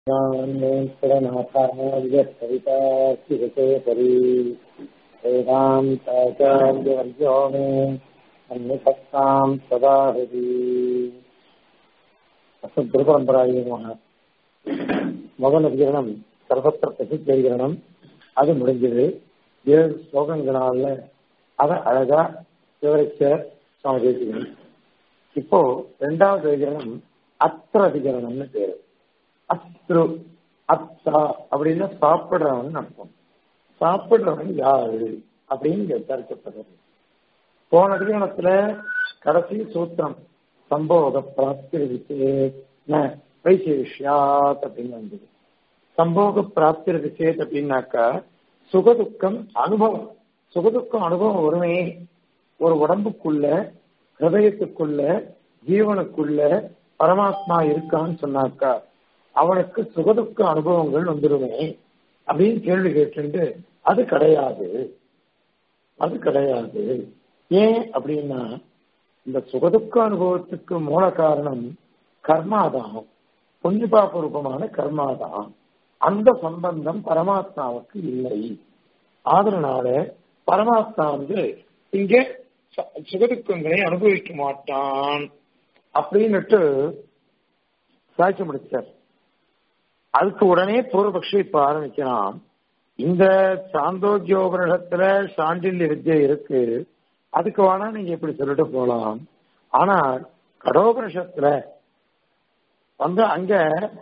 णनाथार्यकवितार्थिकेसरी वेदान्ताचार्यवर्यो मे अन्यसत्तां सदा हरि அசுத்திரபரம்பராய முதல் அதிகரணம் சர்வத்திர பிரசித்த அதிகரணம் அது முடிஞ்சது ஏழு ஸ்லோகங்களால அதை அழகா விவரிச்ச சுவாமி தேசிகன் இப்போ ரெண்டாவது அதிகரணம் அத்திர அதிகரணம்னு பேரு அத்ரு அத்தா அப்படின்னு சாப்பிடுறவன் அர்த்தம் சாப்பிடுறவன் யாரு அப்படின்னு விசாரிக்கப்படுறது போன அதிகரணத்துல கடைசி சூத்திரம் சம்போக பிராப்தி வைசேஷியாத் அப்படின்னு வந்தது சம்போக பிராப்தி விசேத் அப்படின்னாக்கா சுகதுக்கம் அனுபவம் சுகதுக்கம் அனுபவம் வருமே ஒரு உடம்புக்குள்ள ஹிருதயத்துக்குள்ள ஜீவனுக்குள்ள பரமாத்மா இருக்கான்னு சொன்னாக்கா அவனுக்கு சுகதுக்க அனுபவங்கள் வந்துடுமே அப்படின்னு கேள்வி கேட்டு அது கிடையாது அது கிடையாது ஏன் அப்படின்னா இந்த சுகதுக்க அனுபவத்துக்கு மூல காரணம் கர்மாதான் புண்ணியபாப ரூபமான கர்மாதான் அந்த சம்பந்தம் பரமாத்மாவுக்கு இல்லை அதனால பரமாத்மா வந்து இங்க சுகதுக்கங்களை அனுபவிக்க மாட்டான் அப்படின்னுட்டு சாட்சி முடிச்சார் அதுக்கு உடனே பூர்வபக்ஷி இப்ப ஆரம்பிக்கிறான் இந்த சாந்தோக்கியோபனிடத்துல சாண்டில்ய வித்தியை இருக்கு அதுக்கு வேணா நீங்க இப்படி சொல்லிட்டு போலாம் ஆனா கடோபனிஷத்துல வந்து அங்க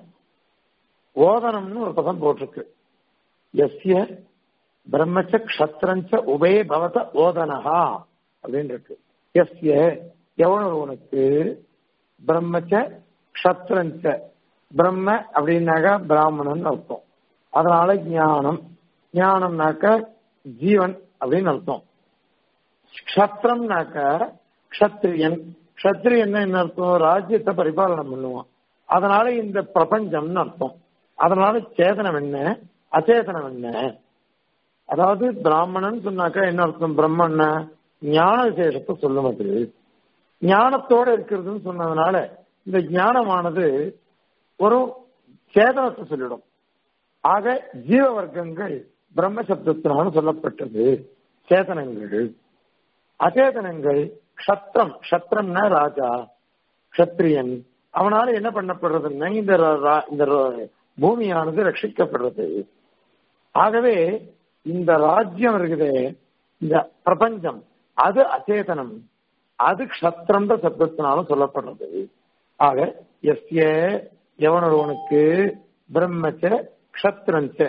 ஓதனம்னு ஒரு பதம் போட்டிருக்கு எஸ்ய பிரம்மச்ச கஷத்திரஞ்ச உபே பவத ஓதனஹா அப்படின்னு இருக்கு எஸ்ய எவனொருவனுக்கு பிரம்மச்ச கஷத்திரஞ்ச பிரம்ம அப்படின்னாக்கா பிராமணன் அர்த்தம் அதனால ஞானம் ஞானம்னாக்க ஜீவன் அப்படின்னு அர்த்தம் க்ஷத்திரம்னாக்க க்ஷத்ரியன் க்ஷத்ரியன் என்ன அர்த்தம் ராஜ்யத்தை பரிபாலனம் பண்ணுவான் அதனால இந்த பிரபஞ்சம்னு அர்த்தம் அதனால சேதனம் என்ன அச்சேதனம் என்ன அதாவது பிராமணன் சொன்னாக்கா என்ன அர்த்தம் பிரம்மண்ண ஞான விசேஷத்தை சொல்லும் அது ஞானத்தோட இருக்கிறதுன்னு சொன்னதுனால இந்த ஞானமானது ஒரு சேதனத்தை சொல்லிடும் ஆக ஜீவ வர்க்கங்கள் பிரம்ம சப்தத்தினால சொல்லப்பட்டது சேதனங்கள் அச்சேதனங்கள் க்ஷத்திரம் க்ஷத்திரம்னா ராஜா க்ஷத்ரியன் அவனால என்ன பண்ணப்படுறதுன்னா இந்த இந்த பூமியானது ரட்சிக்கப்படுறது ஆகவே இந்த ராஜ்யம் இருக்குது இந்த பிரபஞ்சம் அது அச்சேதனம் அது க்ஷத்திரம்ன்ற சப்தத்தினாலும் சொல்லப்படுறது ஆக எஸ்ய எவனொருவனுக்கு பிரம்மச்ச க்ஷத்திரஞ்ச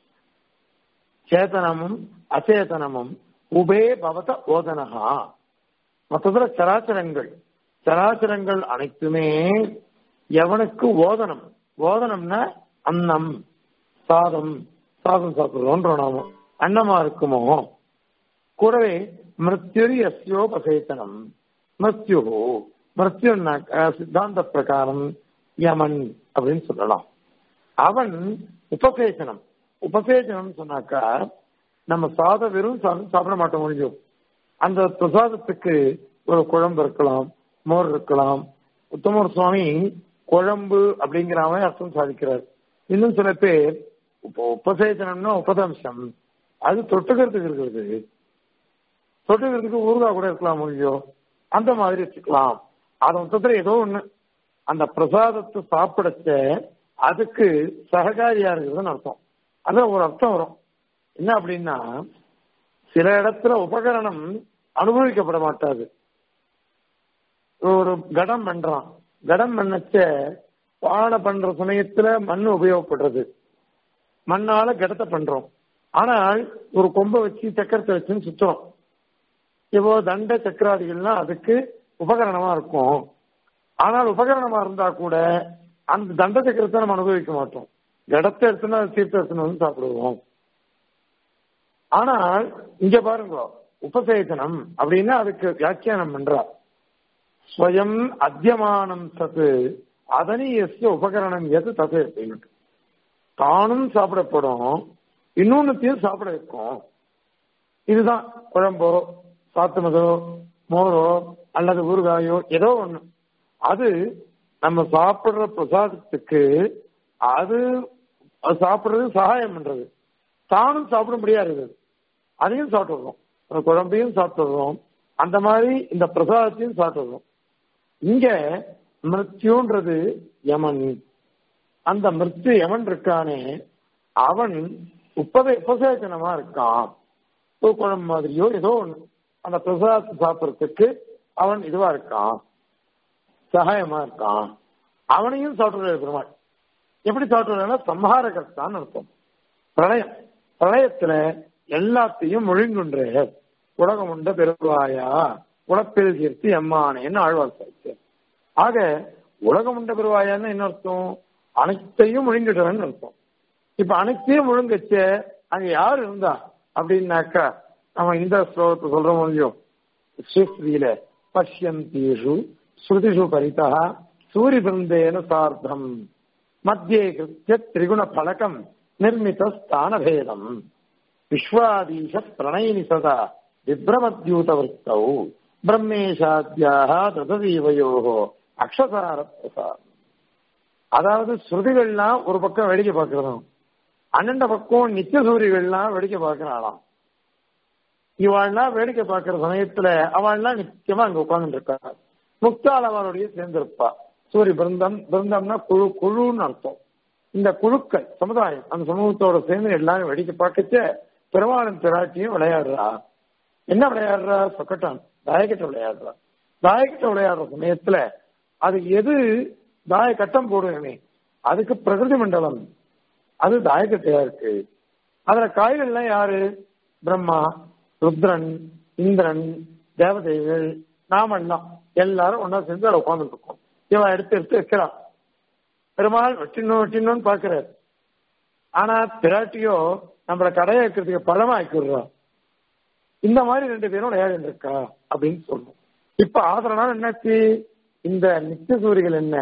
சேதனமும் அச்சேதனமும் உபே பவத ஓதனகா மொத்தத்துல சராச்சரங்கள் சராச்சரங்கள் அனைத்துமே எவனுக்கு ஓதனம் ஓதனம்னா அன்னம் சாதம் சாதம் சாப்பிடுறோன்ற நாம அன்னமா இருக்குமோ கூடவே மிருத்யுரி எஸ்யோபசேதனம் மிருத்யு மிருத்யுன்னாக்க சித்தாந்த பிரகாரம் யமன் அப்படின்னு சொல்லலாம் அவன் உபசேசனம் உபசேசனம் சொன்னாக்கா நம்ம சாதம் வெறும் சாதம் சாப்பிட மாட்டோம் முடிஞ்சோம் அந்த பிரசாதத்துக்கு ஒரு குழம்பு இருக்கலாம் மோர் இருக்கலாம் உத்தமர் சுவாமி குழம்பு அப்படிங்கிற மாதிரி அர்த்தம் சாதிக்கிறார் இன்னும் சில பேர் இப்போ உபசேசனம்னா உபதம்சம் அது தொட்டுக்கிறதுக்கு இருக்கிறது தொட்டுக்கிறதுக்கு ஊறுகாய் கூட இருக்கலாம் முடியும் அந்த மாதிரி வச்சுக்கலாம் அது மொத்தத்துல ஏதோ ஒண்ணு அந்த பிரசாதத்தை சாப்பிடச்ச அதுக்கு சககாரியா இருக்குதுன்னு அர்த்தம் அதான் ஒரு அர்த்தம் வரும் என்ன அப்படின்னா சில இடத்துல உபகரணம் அனுபவிக்கப்பட மாட்டாது ஒரு கடம் பண்றான் கடம் பண்ணச்ச பானை பண்ற சமயத்துல மண் உபயோகப்படுறது மண்ணால கடத்தை பண்றோம் ஆனால் ஒரு கொம்பை வச்சு சக்கரத்தை வச்சுன்னு சுத்துறோம் இப்போ தண்ட சக்கராதிகள்லாம் அதுக்கு உபகரணமா இருக்கும் ஆனால் உபகரணமா இருந்தா கூட அந்த தண்ட சக்கரத்தை நம்ம அனுபவிக்க மாட்டோம் கடத்தை எடுத்துனா தீர்த்த எடுத்துன்னு வந்து சாப்பிடுவோம் ஆனால் இங்க பாருங்க உபசேதனம் அப்படின்னா அதுக்கு வியாக்கியானம் பண்றா ஸ்வயம் அத்தியமானம் சத்து அதனியஸ்ய உபகரணம் எது தது அப்படின்னு தானும் சாப்பிடப்படும் இன்னொன்னுத்தையும் சாப்பிட வைக்கும் இதுதான் குழம்போ சாத்துமதோ மோரோ அல்லது ஊறுகாயோ ஏதோ ஒண்ணு அது நம்ம சாப்பிடுற பிரசாதத்துக்கு அது அது சாப்பிடுறது சகாயம் பண்றது தானும் சாப்பிட முடியாது அதையும் சாப்பிட்டுறோம் அந்த குழம்பையும் சாப்பிட்டுறோம் அந்த மாதிரி இந்த பிரசாதத்தையும் சாப்பிட்டுறோம் இங்க மிருத்யுன்றது யமன் அந்த மிருத்யு யமன் இருக்கானே அவன் உப்பதை உபசேச்சனமா இருக்கான் ஒரு குழம்பு மாதிரியோ ஏதோ ஒண்ணு அந்த பிரசாதத்தை சாப்பிடறதுக்கு அவன் இதுவா இருக்கான் சகாயமா இருக்கான் அவனையும் சாப்பிடுற பெருமாள் எப்படி சாப்பிடுறா சம்ஹாரகர்த்தான்னு அர்த்தம் பிரளயம் பிரளயத்துல எல்லாத்தையும் முழுங்குன்ற உலகம் உண்ட பெருவாயா உலப்பில் தீர்த்து எம்மானேன்னு ஆழ்வார் சாய்ச்சார் ஆக உலகம் உண்ட பெருவாயான்னு என்ன அர்த்தம் அனைத்தையும் முழுங்கிடுறன்னு அர்த்தம் இப்ப அனைத்தையும் முழுங்கச்ச அங்க யார் இருந்தா அப்படின்னாக்கா நம்ம இந்த ஸ்லோகத்தை சொல்றோம் இல்லையோ ஸ்ரீஸ்ரீல பஷ்யந்தீஷு ஸ்ருதிஷு பரிதா சூரி பிருந்தேன சார்த்தம் மத்தியே கிருத்திய திரிகுண பலகம் நிர்மித ஸ்தானபேதம் விஸ்வாதீஷ பிரணயினி சதா விப்ரமத்யூத விற்த்தௌ பிரம்மேஷாத்தியாக தததீவயோ அக்ஷசார பிரசாதம் அதாவது ஸ்ருதிகள்லாம் ஒரு பக்கம் வேடிக்கை பார்க்கிறதும் அண்ணண்ட பக்கம் நித்திய சூரியகள்லாம் வேடிக்கை பார்க்கிறாளாம் இவாள்லாம் வேடிக்கை பார்க்கிற சமயத்துல அவள்லாம் நிச்சயமா அங்க உட்கார்ந்து இருக்கா முக்தாள் அவளுடைய சேர்ந்திருப்பா சூரிய பிருந்தம் பிருந்தம்னா குழு குழுன்னு அர்த்தம் இந்த குழுக்கள் சமுதாயம் அந்த சமூகத்தோட சேர்ந்து எல்லாரும் வேடிக்கை பார்க்கச்ச பெருமாளும் பிராட்டியும் விளையாடுறா என்ன விளையாடுறா சொக்கட்டான் தாயக்கட்டை விளையாடுறா தாயக்கட்டை விளையாடுற சமயத்துல அது எது தாய கட்டம் போடுவேமே அதுக்கு பிரகிருதி மண்டலம் அது தாயக்கட்டையா இருக்கு அதுல காய்கள்லாம் யாரு பிரம்மா ருத்ரன் இந்திரன் தேவதைகள் நாமெல்லாம் எல்லாரும் ஒன்னா சேர்ந்து அதை உட்கார்ந்துட்டு இருக்கோம் இவன் எடுத்து எடுத்து வைக்கிறான் பெருமாள் வெட்டினோம் வெட்டினோன்னு பாக்குறாரு ஆனா பிராட்டியோ நம்மள கடையை வைக்கிறதுக்கு பழமா ஆக்கிடுறோம் இந்த மாதிரி ரெண்டு பேரும் விளையாடி இருக்கா அப்படின்னு சொல்லணும் இப்ப ஆதரனால என்னாச்சு இந்த நித்திய சூரிகள் என்ன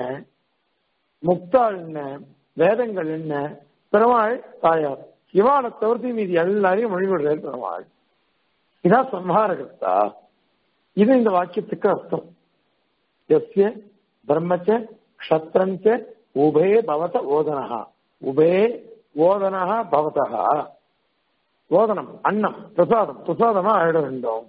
முக்தாள் என்ன வேதங்கள் என்ன பெருமாள் தாயார் இவாளை தவிர்த்து மீதி எல்லாரையும் மொழிவிடுறாரு பெருமாள் இதான் சம்ஹாரகர்த்தா இது இந்த வாக்கியத்துக்கு அர்த்தம் எஸ்ய பிரம்மச்ச க்ஷத்ரஞ்ச உபே பவத ஓதனஹா உபே ஓதனஹா பவதஹா ஓதனம் அன்னம் பிரசாதம் பிரசாதமா ஆயிட வேண்டும்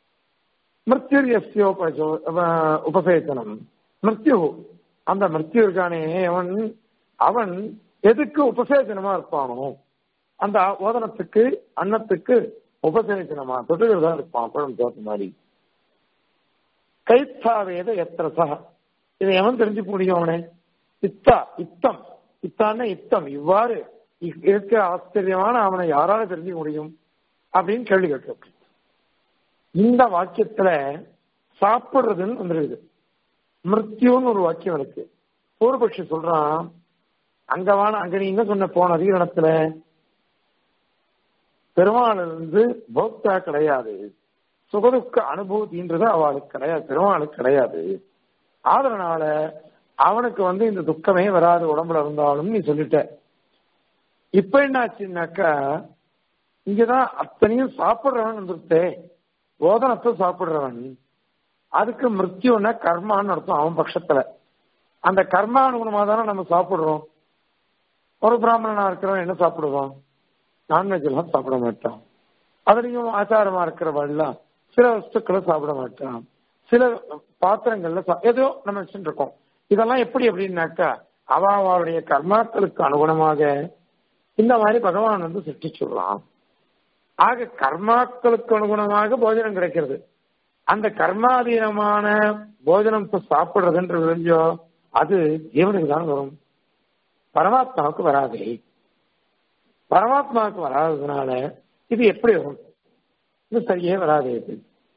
மிருத்யுர் எஸ்யோபஜோ உபசேச்சனம் மிருத்யு அந்த மிருத்யு இருக்கானே அவன் அவன் எதுக்கு உபசேச்சனமா இருப்பானோ அந்த ஓதனத்துக்கு அன்னத்துக்கு உபசேச்சனமா தொட்டுகிறதா இருப்பான் குழம்பு தோற்ற மாதிரி கைத்தாவேத எத்திர சக இதை எவன் தெரிஞ்சுக்க முடியும் அவனே இத்தா இத்தம் இத்தான இத்தம் இவ்வாறு இருக்க ஆச்சரியமான அவனை யாரால தெரிஞ்சுக்க முடியும் அப்படின்னு கேள்வி கேட்க இந்த வாக்கியத்துல சாப்பிடுறதுன்னு வந்துருக்குது மிருத்யுன்னு ஒரு வாக்கியம் இருக்கு பூர்வபக்ஷி சொல்றான் அங்கவான அங்க நீங்க சொன்ன போன அதிகரணத்துல பெருமாள் இருந்து போக்தா கிடையாது சுகதுக்க அனுபூதின்றது அவளுக்கு கிடையாது பெருமாளுக்கு கிடையாது அதனால அவனுக்கு வந்து இந்த துக்கமே வராது உடம்புல இருந்தாலும் நீ சொல்லிட்ட இப்ப என்னாச்சுன்னாக்கா இங்கதான் அத்தனையும் சாப்பிடுறவன் வந்துருத்தே ஓதனத்தை சாப்பிடுறவன் அதுக்கு மிருத்யுன்னா கர்மான்னு அர்த்தம் அவன் பட்சத்துல அந்த கர்மானுகுணமா தானே நம்ம சாப்பிடுறோம் ஒரு பிராமணனா இருக்கிறவன் என்ன சாப்பிடுவான் நான்வெஜ் எல்லாம் சாப்பிட மாட்டான் அதுலயும் ஆச்சாரமா இருக்கிறவெல்லாம் சில வஸ்துக்களை சாப்பிட மாட்டான் சில பாத்திரங்கள்ல ஏதோ நம்ம வச்சுட்டு இருக்கோம் இதெல்லாம் எப்படி அப்படின்னாக்கா அவ அவளுடைய கர்மாக்களுக்கு அனுகுணமாக இந்த மாதிரி பகவான் வந்து சிருஷ்டிச்சுடலாம் ஆக கர்மாக்களுக்கு அனுகுணமாக போஜனம் கிடைக்கிறது அந்த கர்மாதீனமான போஜனம் சாப்பிடுறதுன்ற தெரிஞ்சோ அது ஜீவனுக்கு தான் வரும் பரமாத்மாவுக்கு வராது பரமாத்மாவுக்கு வராததுனால இது எப்படி வரும் இது சரியே வராது இது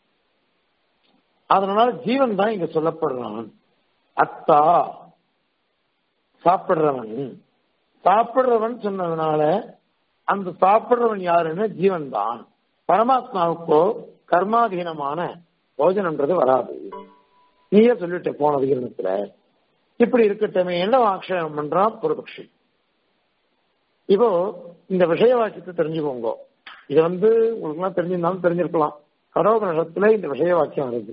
அதனால ஜீவன் தான் இங்க சொல்லப்படுறான் அத்தா சாப்பிடுறவன் சாப்பிடுறவன் சொன்னதுனால அந்த சாப்பிடுறவன் யாருன்னு ஜீவன் தான் பரமாத்மாவுக்கோ கர்மாதீனமான போஜனம்ன்றது வராது நீயே சொல்லிட்ட போன அதிகரணத்துல இப்படி இருக்கட்டுமே என்ன ஆக்ஷேபம் பண்றான் பூர்வபக்ஷி இப்போ இந்த விஷய வாக்கியத்தை தெரிஞ்சுக்கோங்க இது வந்து உங்களுக்கு தெரிஞ்சிருந்தாலும் தெரிஞ்சிருக்கலாம் கடோபனிஷத்துல இந்த விஷய வாக்கியம் வருது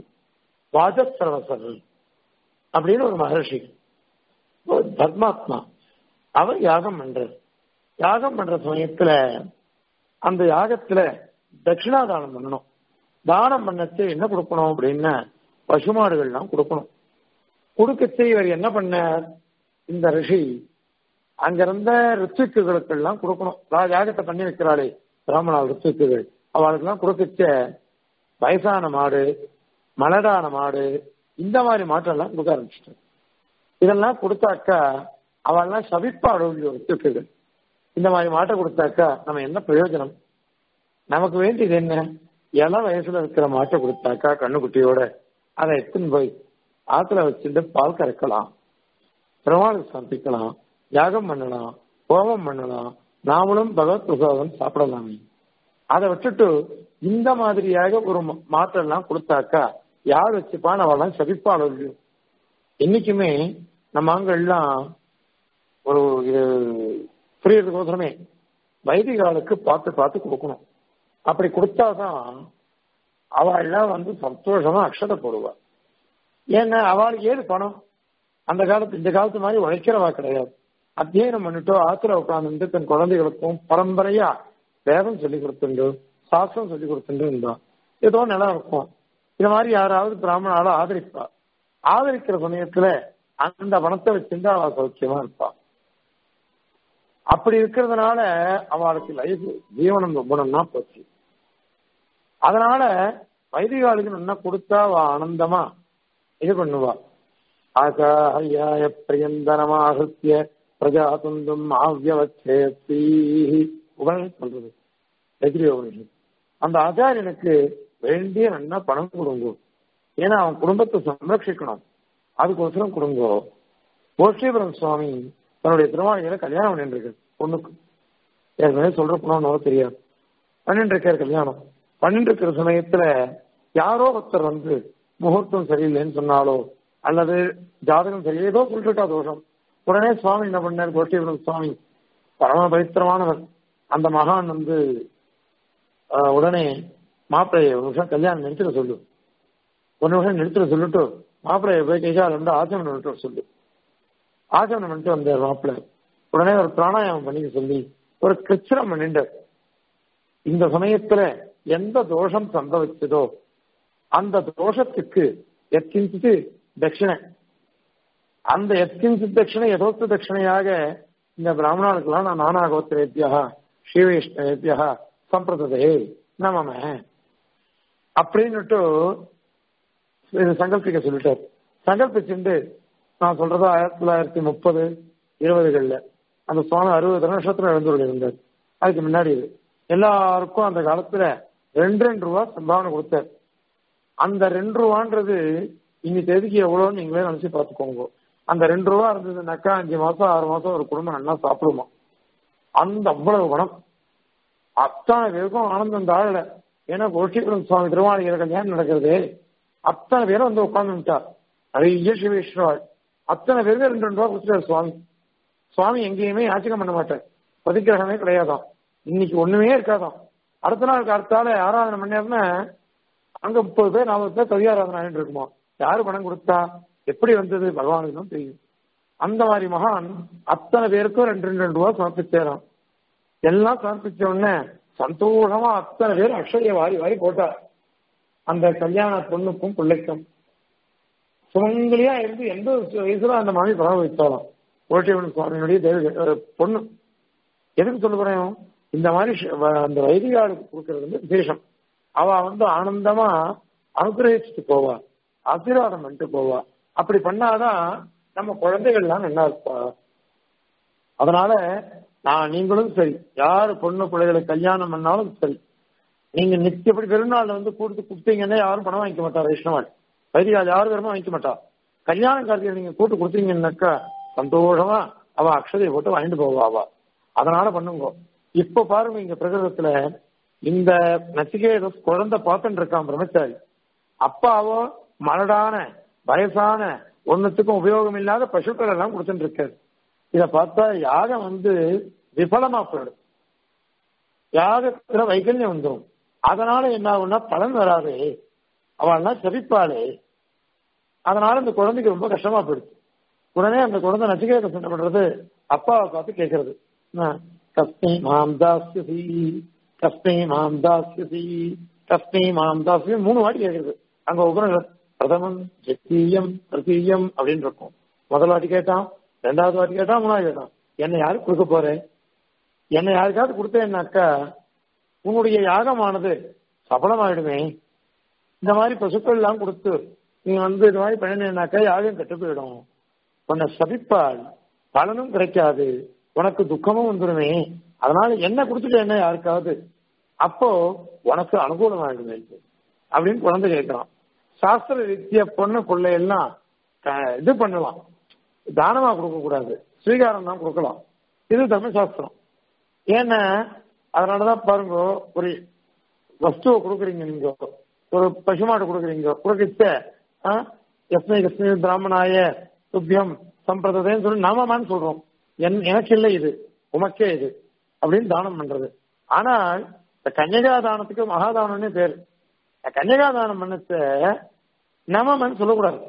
வாஜஸ்ரவசர் அப்படின்னு ஒரு மகர்ஷி தர்மாத்மா அவர் யாகம் பண்றார் யாகம் பண்ற சமயத்துல அந்த யாகத்துல தட்சிணாதானம் பண்ணணும் தானம் பண்ணச்சு என்ன கொடுக்கணும் அப்படின்னா பசுமாடுகள்லாம் கொடுக்கணும் கொடுக்கச்சு இவர் என்ன பண்ணார் இந்த ரிஷி அங்கிருந்த ரித்துக்குகளுக்கெல்லாம் கொடுக்கணும் ரா- யாகத்தை பண்ணி வைக்கிறாளே பிராமணால் ரித்துக்குகள் அவளுக்கெல்லாம் கொடுக்கச்ச வயசான மாடு மலடான மாடு இந்த மாதிரி மாட்டெல்லாம் கொடுக்க ஆரம்பிச்சிட்டேன் இதெல்லாம் கொடுத்தாக்கா அவள்லாம் சபிப்பாடு ரித்துக்குகள் இந்த மாதிரி மாட்டை கொடுத்தாக்கா நம்ம என்ன பிரயோஜனம் நமக்கு வேண்டியது என்ன இள வயசுல இருக்கிற மாட்டை கொடுத்தாக்கா கண்ணுக்குட்டியோட அதை எடுத்துன்னு போய் ஆத்துல வச்சுட்டு பால் கறக்கலாம் பெருமாளுக்கு சமைக்கலாம் யாகம் பண்ணலாம் கோபம் பண்ணலாம் நாமளும் பகவத் பிரசாதம் சாப்பிடலாமே அதை விட்டுட்டு இந்த மாதிரியாக ஒரு ம- மாற்றெல்லாம் கொடுத்தாக்கா யார் வச்சுப்பான் அவெல்லாம் சபிப்பாள் இல்லையோ என்னைக்குமே நம்ம ஆண்கள்லாம் ஒரு இது புரியறதுக்கோசரமே வைதிகாலுக்கு பார்த்து பார்த்து கொடுக்கணும் அப்படி கொடுத்தாதான் அவள்லாம் வந்து சந்தோஷமா அக்ஷதை போடுவா ஏன்னா அவளுக்கு ஏது பணம் அந்த காலத்து இந்த காலத்து மாதிரி உழைக்கிறவா கிடையாது அத்தியனம் பண்ணிட்டோ ஆத்துல உட்கார்ந்து தன் குழந்தைகளுக்கும் பரம்பரையா வேதம் சொல்லி கொடுத்துண்டு சாஸ்திரம் சொல்லி கொடுத்துட்டு இருந்தான் ஏதோ நிலம் இருக்கும் இது மாதிரி யாராவது பிராமணால ஆதரிப்பா ஆதரிக்கிற சமயத்துல அந்த பணத்தை வச்சிருந்து அவ சௌக்கியமா இருப்பா அப்படி இருக்கிறதுனால அவளுக்கு லைஃப் ஜீவனம் ரொம்ப நன்னா போச்சு அதனால வைதிகாலுக்கு நல்லா கொடுத்தா அவ ஆனந்தமா இது பண்ணுவா ஆகாஹ்யாய பிரியந்தனமாகிருத்திய பிரஜா துந்தும் ஆவியவச்சேத்தி உபநிஷத் சொல்றது எதிரி உபநிஷத் அந்த ஆச்சாரியனுக்கு வேண்டிய நல்லா பணம் கொடுங்கோ ஏன்னா அவன் குடும்பத்தை சம்ரட்சிக்கணும் அதுக்கோசரம் கொடுங்கோ கோஷ்டீபுரம் சுவாமி தன்னுடைய திருவாணிகளை கல்யாணம் பண்ணிட்டு இருக்கு பொண்ணுக்கு ஏற்கனவே சொல்ற பொண்ணு தெரியாது பண்ணிட்டு இருக்காரு கல்யாணம் பண்ணிட்டு இருக்கிற சமயத்துல யாரோ ஒருத்தர் வந்து முகூர்த்தம் சரியில்லைன்னு சொன்னாலோ அல்லது ஜாதகம் சரி ஏதோ சொல்லிட்டா தோஷம் உடனே சுவாமி என்ன பண்ணார் கோஷ்டீபுரம் சுவாமி பரம பவித்திரமானவர் அந்த மகான் வந்து ஆஹ், உடனே மாப்பிள்ளைய ஒரு நிமிஷம் கல்யாணம் நிறுத்திட சொல்லு ஒரு நிமிஷம் நிறுத்திட சொல்லிட்டு மாப்பிள்ளைய போய் கைகால் வந்து ஆச்சமனம் பண்ணிட்டு வர சொல்லு ஆச்சமனம் பண்ணிட்டு வந்தார் மாப்பிள்ளை உடனே ஒரு பிராணாயாமம் பண்ணிக்க சொல்லி ஒரு கிருச்சனம் பண்ணிட்டார் இந்த சமயத்துல எந்த தோஷம் சம்பவிச்சதோ அந்த தோஷத்துக்கு எத்கிஞ்சித்து தட்சிணை அந்த எத்கிஞ்சித் தட்சிணை யதோக்த தட்சிணையாக இந்த பிராமணர்களுக்கெல்லாம் நான் நானாகோத்திரேபியா ஸ்ரீவைஷ்ணவேபியா சம்பிரததே நமம அப்படின்னுட்டு இது சங்கல்பிக்க சொல்லிட்டார் சங்கல்பிச்சுட்டு நான் சொல்றது ஆயிரத்தி தொள்ளாயிரத்தி முப்பது இருபதுகள்ல அந்த சுவாமி அறுபது நட்சத்திரம் எழுந்துள்ள இருந்தார் அதுக்கு முன்னாடி இது எல்லாருக்கும் அந்த காலத்துல ரெண்டு ரெண்டு ரூபா சம்பாவனை கொடுத்தார் அந்த ரெண்டு ரூபான்றது இன்னி தேதிக்கு எவ்வளோன்னு நீங்களே நினைச்சு பார்த்துக்கோங்க அந்த ரெண்டு ரூபா இருந்ததுனாக்கா அஞ்சு மாசம் ஆறு மாசம் ஒரு குடும்பம் நல்லா சாப்பிடுமா அந்த அவ்வளவு பணம் அத்தனை பேருக்கும் ஆனந்தம் தாழல ஏன்னா கோஷ்டிபுரம் சுவாமி திருவாணிகிற கல்யாணம் நடக்கிறது அத்தனை பேரும் வந்து உட்கார்ந்துட்டார் நிறைய சிவேஸ்வராள் அத்தனை பேருக்கு ரெண்டு ரெண்டு ரூபா கொடுத்துட்டார் சுவாமி சுவாமி எங்கேயுமே யாச்சகம் பண்ண மாட்டார் பதிக்கிரகமே கிடையாதாம் இன்னைக்கு ஒண்ணுமே இருக்காதாம் அடுத்த நாள் கார்த்தால ஆராதனை பண்ணாருன்னா அங்க முப்பது பேர் நாற்பது பேர் கவியாராதனை ஆகிட்டு இருக்குமா யாரு பணம் கொடுத்தா எப்படி வந்தது பகவானுக்கு தான் தெரியும் அந்த மாதிரி மகான் அத்தனை பேருக்கும் ரெண்டு ரெண்டு ரெண்டு ரூபா சமர்ப்பிச்சேராம் எல்லாம் சமர்ப்பிச்ச உடனே சந்தோஷமா அத்தனை பேர் அக்ஷய வாரி வாரி போட்டார் அந்த கல்யாண பொண்ணுக்கும் பிள்ளைக்கும் சுமங்கலியா இருந்து எந்த வயசுல அந்த மாதிரி பரவ வைத்தாலும் ஓட்டியவன் சுவாமியினுடைய தேவி அஹ், பொண்ணு எதுக்கு சொல்ல போறேன் இந்த மாதிரி ஷ- வ- அந்த வைதிகாருக்கு கொடுக்கறது வந்து விசேஷம் அவ வந்து ஆனந்தமா அனுகிரகிச்சுட்டு போவா ஆசீர்வாதம் பண்ணிட்டு போவா அப்படி பண்ணாதான் நம்ம குழந்தைகள்லாம் நல்லா இருப்பா அதனால நான் நீங்களும் சரி யாரு பொண்ணு பிள்ளைகளை கல்யாணம் பண்ணாலும் சரி நீங்க நித்தியப்படி பெருநாள் வந்து கொடுத்து கொடுத்தீங்கன்னா யாரும் பணம் வாங்கிக்க மாட்டா வைஷ்ணவன் வைதிகால் யாரும் பெருமா வாங்கிக்க மாட்டா கல்யாண கார்த்திகை நீங்க கூட்டு கொடுத்தீங்கன்னாக்கா சந்தோஷமா அவ அக்ஷதையை போட்டு வாங்கிட்டு போவா அவ அதனால பண்ணுங்க இப்ப பாருங்க இங்க பிரகிருதத்துல இந்த நச்சிகேத குழந்தை பார்த்துட்டு இருக்கான் பிரம்மச்சாரி அப்பாவோ மலடான வயசான ஒன்னுத்துக்கும் உபயோகம் இல்லாத பசுக்கள் எல்லாம் கொடுத்துட்டு இருக்காரு இத பார்த்தா யாகம் வந்து விபலமா போயிடும் யாகத்துல வைகல்யம் வந்துடும் அதனால என்ன ஆகும்னா பலன் வராது அவள்லாம் செபிப்பாளே அதனால இந்த குழந்தைக்கு ரொம்ப கஷ்டமா போயிடுச்சு உடனே அந்த குழந்தை நச்சிகேத என்ன பண்றது அப்பாவை பார்த்து கேட்கறது கஸ்மை மாம் தாஸ்யசி கஸ்மை மாம் தாஸ்யசி கஸ்மை மாம் தாஸ்யம் மூணு வாட்டி கேட்கறது அங்க உபநிஷத் பிரதமம் ஜெத்தியம் பிரதீயம் அப்படின்னு இருக்கும் முதல் வாட்டி கேட்டான் ரெண்டாவது வாட்டி கேட்டான் மூணாவது கேட்டான் என்ன யாரு கொடுக்க போறேன் என்ன யாருக்காவது கொடுத்தேன்னாக்கா உன்னுடைய யாகமானது சபலமாயிடுமே இந்த மாதிரி பசுக்கள் எல்லாம் கொடுத்து நீ வந்து இது மாதிரி பண்ணினாக்கா யாகம் கெட்டு போயிடும் உன்னை சபிப்பாள் பலனும் கிடைக்காது உனக்கு துக்கமும் வந்துடுமே அதனால என்ன கொடுத்துட்டு என்ன யாருக்காவது அப்போ உனக்கு அனுகூலம் ஆயிடுமே அப்படின்னு குழந்தை கேட்கிறான் சாஸ்திர ரீதிய பொண்ணு பிள்ளையெல்லாம் இது பண்ணலாம் தானமா கொடுக்க கூடாது ஸ்வீகாரம் தான் கொடுக்கலாம் இது தமிழ் சாஸ்திரம் ஏன்னா அதனாலதான் பாருங்க ஒரு வஸ்துவை கொடுக்குறீங்க நீங்க ஒரு பசுமாடு கொடுக்குறீங்க கொடுக்கிச்ச எஸ்மை கஸ்மி பிராமணாய துப்பியம் சம்பிரதத்தைன்னு சொல்லி நாமமான்னு சொல்றோம் என் எனக்கு இல்லை இது உமக்கே இது அப்படின்னு தானம் பண்றது ஆனால் இந்த கன்னிகா தானத்துக்கு மகாதானம்னு பேரு கன்னிகா தானம் பண்ணச்ச நமமன்னு சொல்லக்கூடாது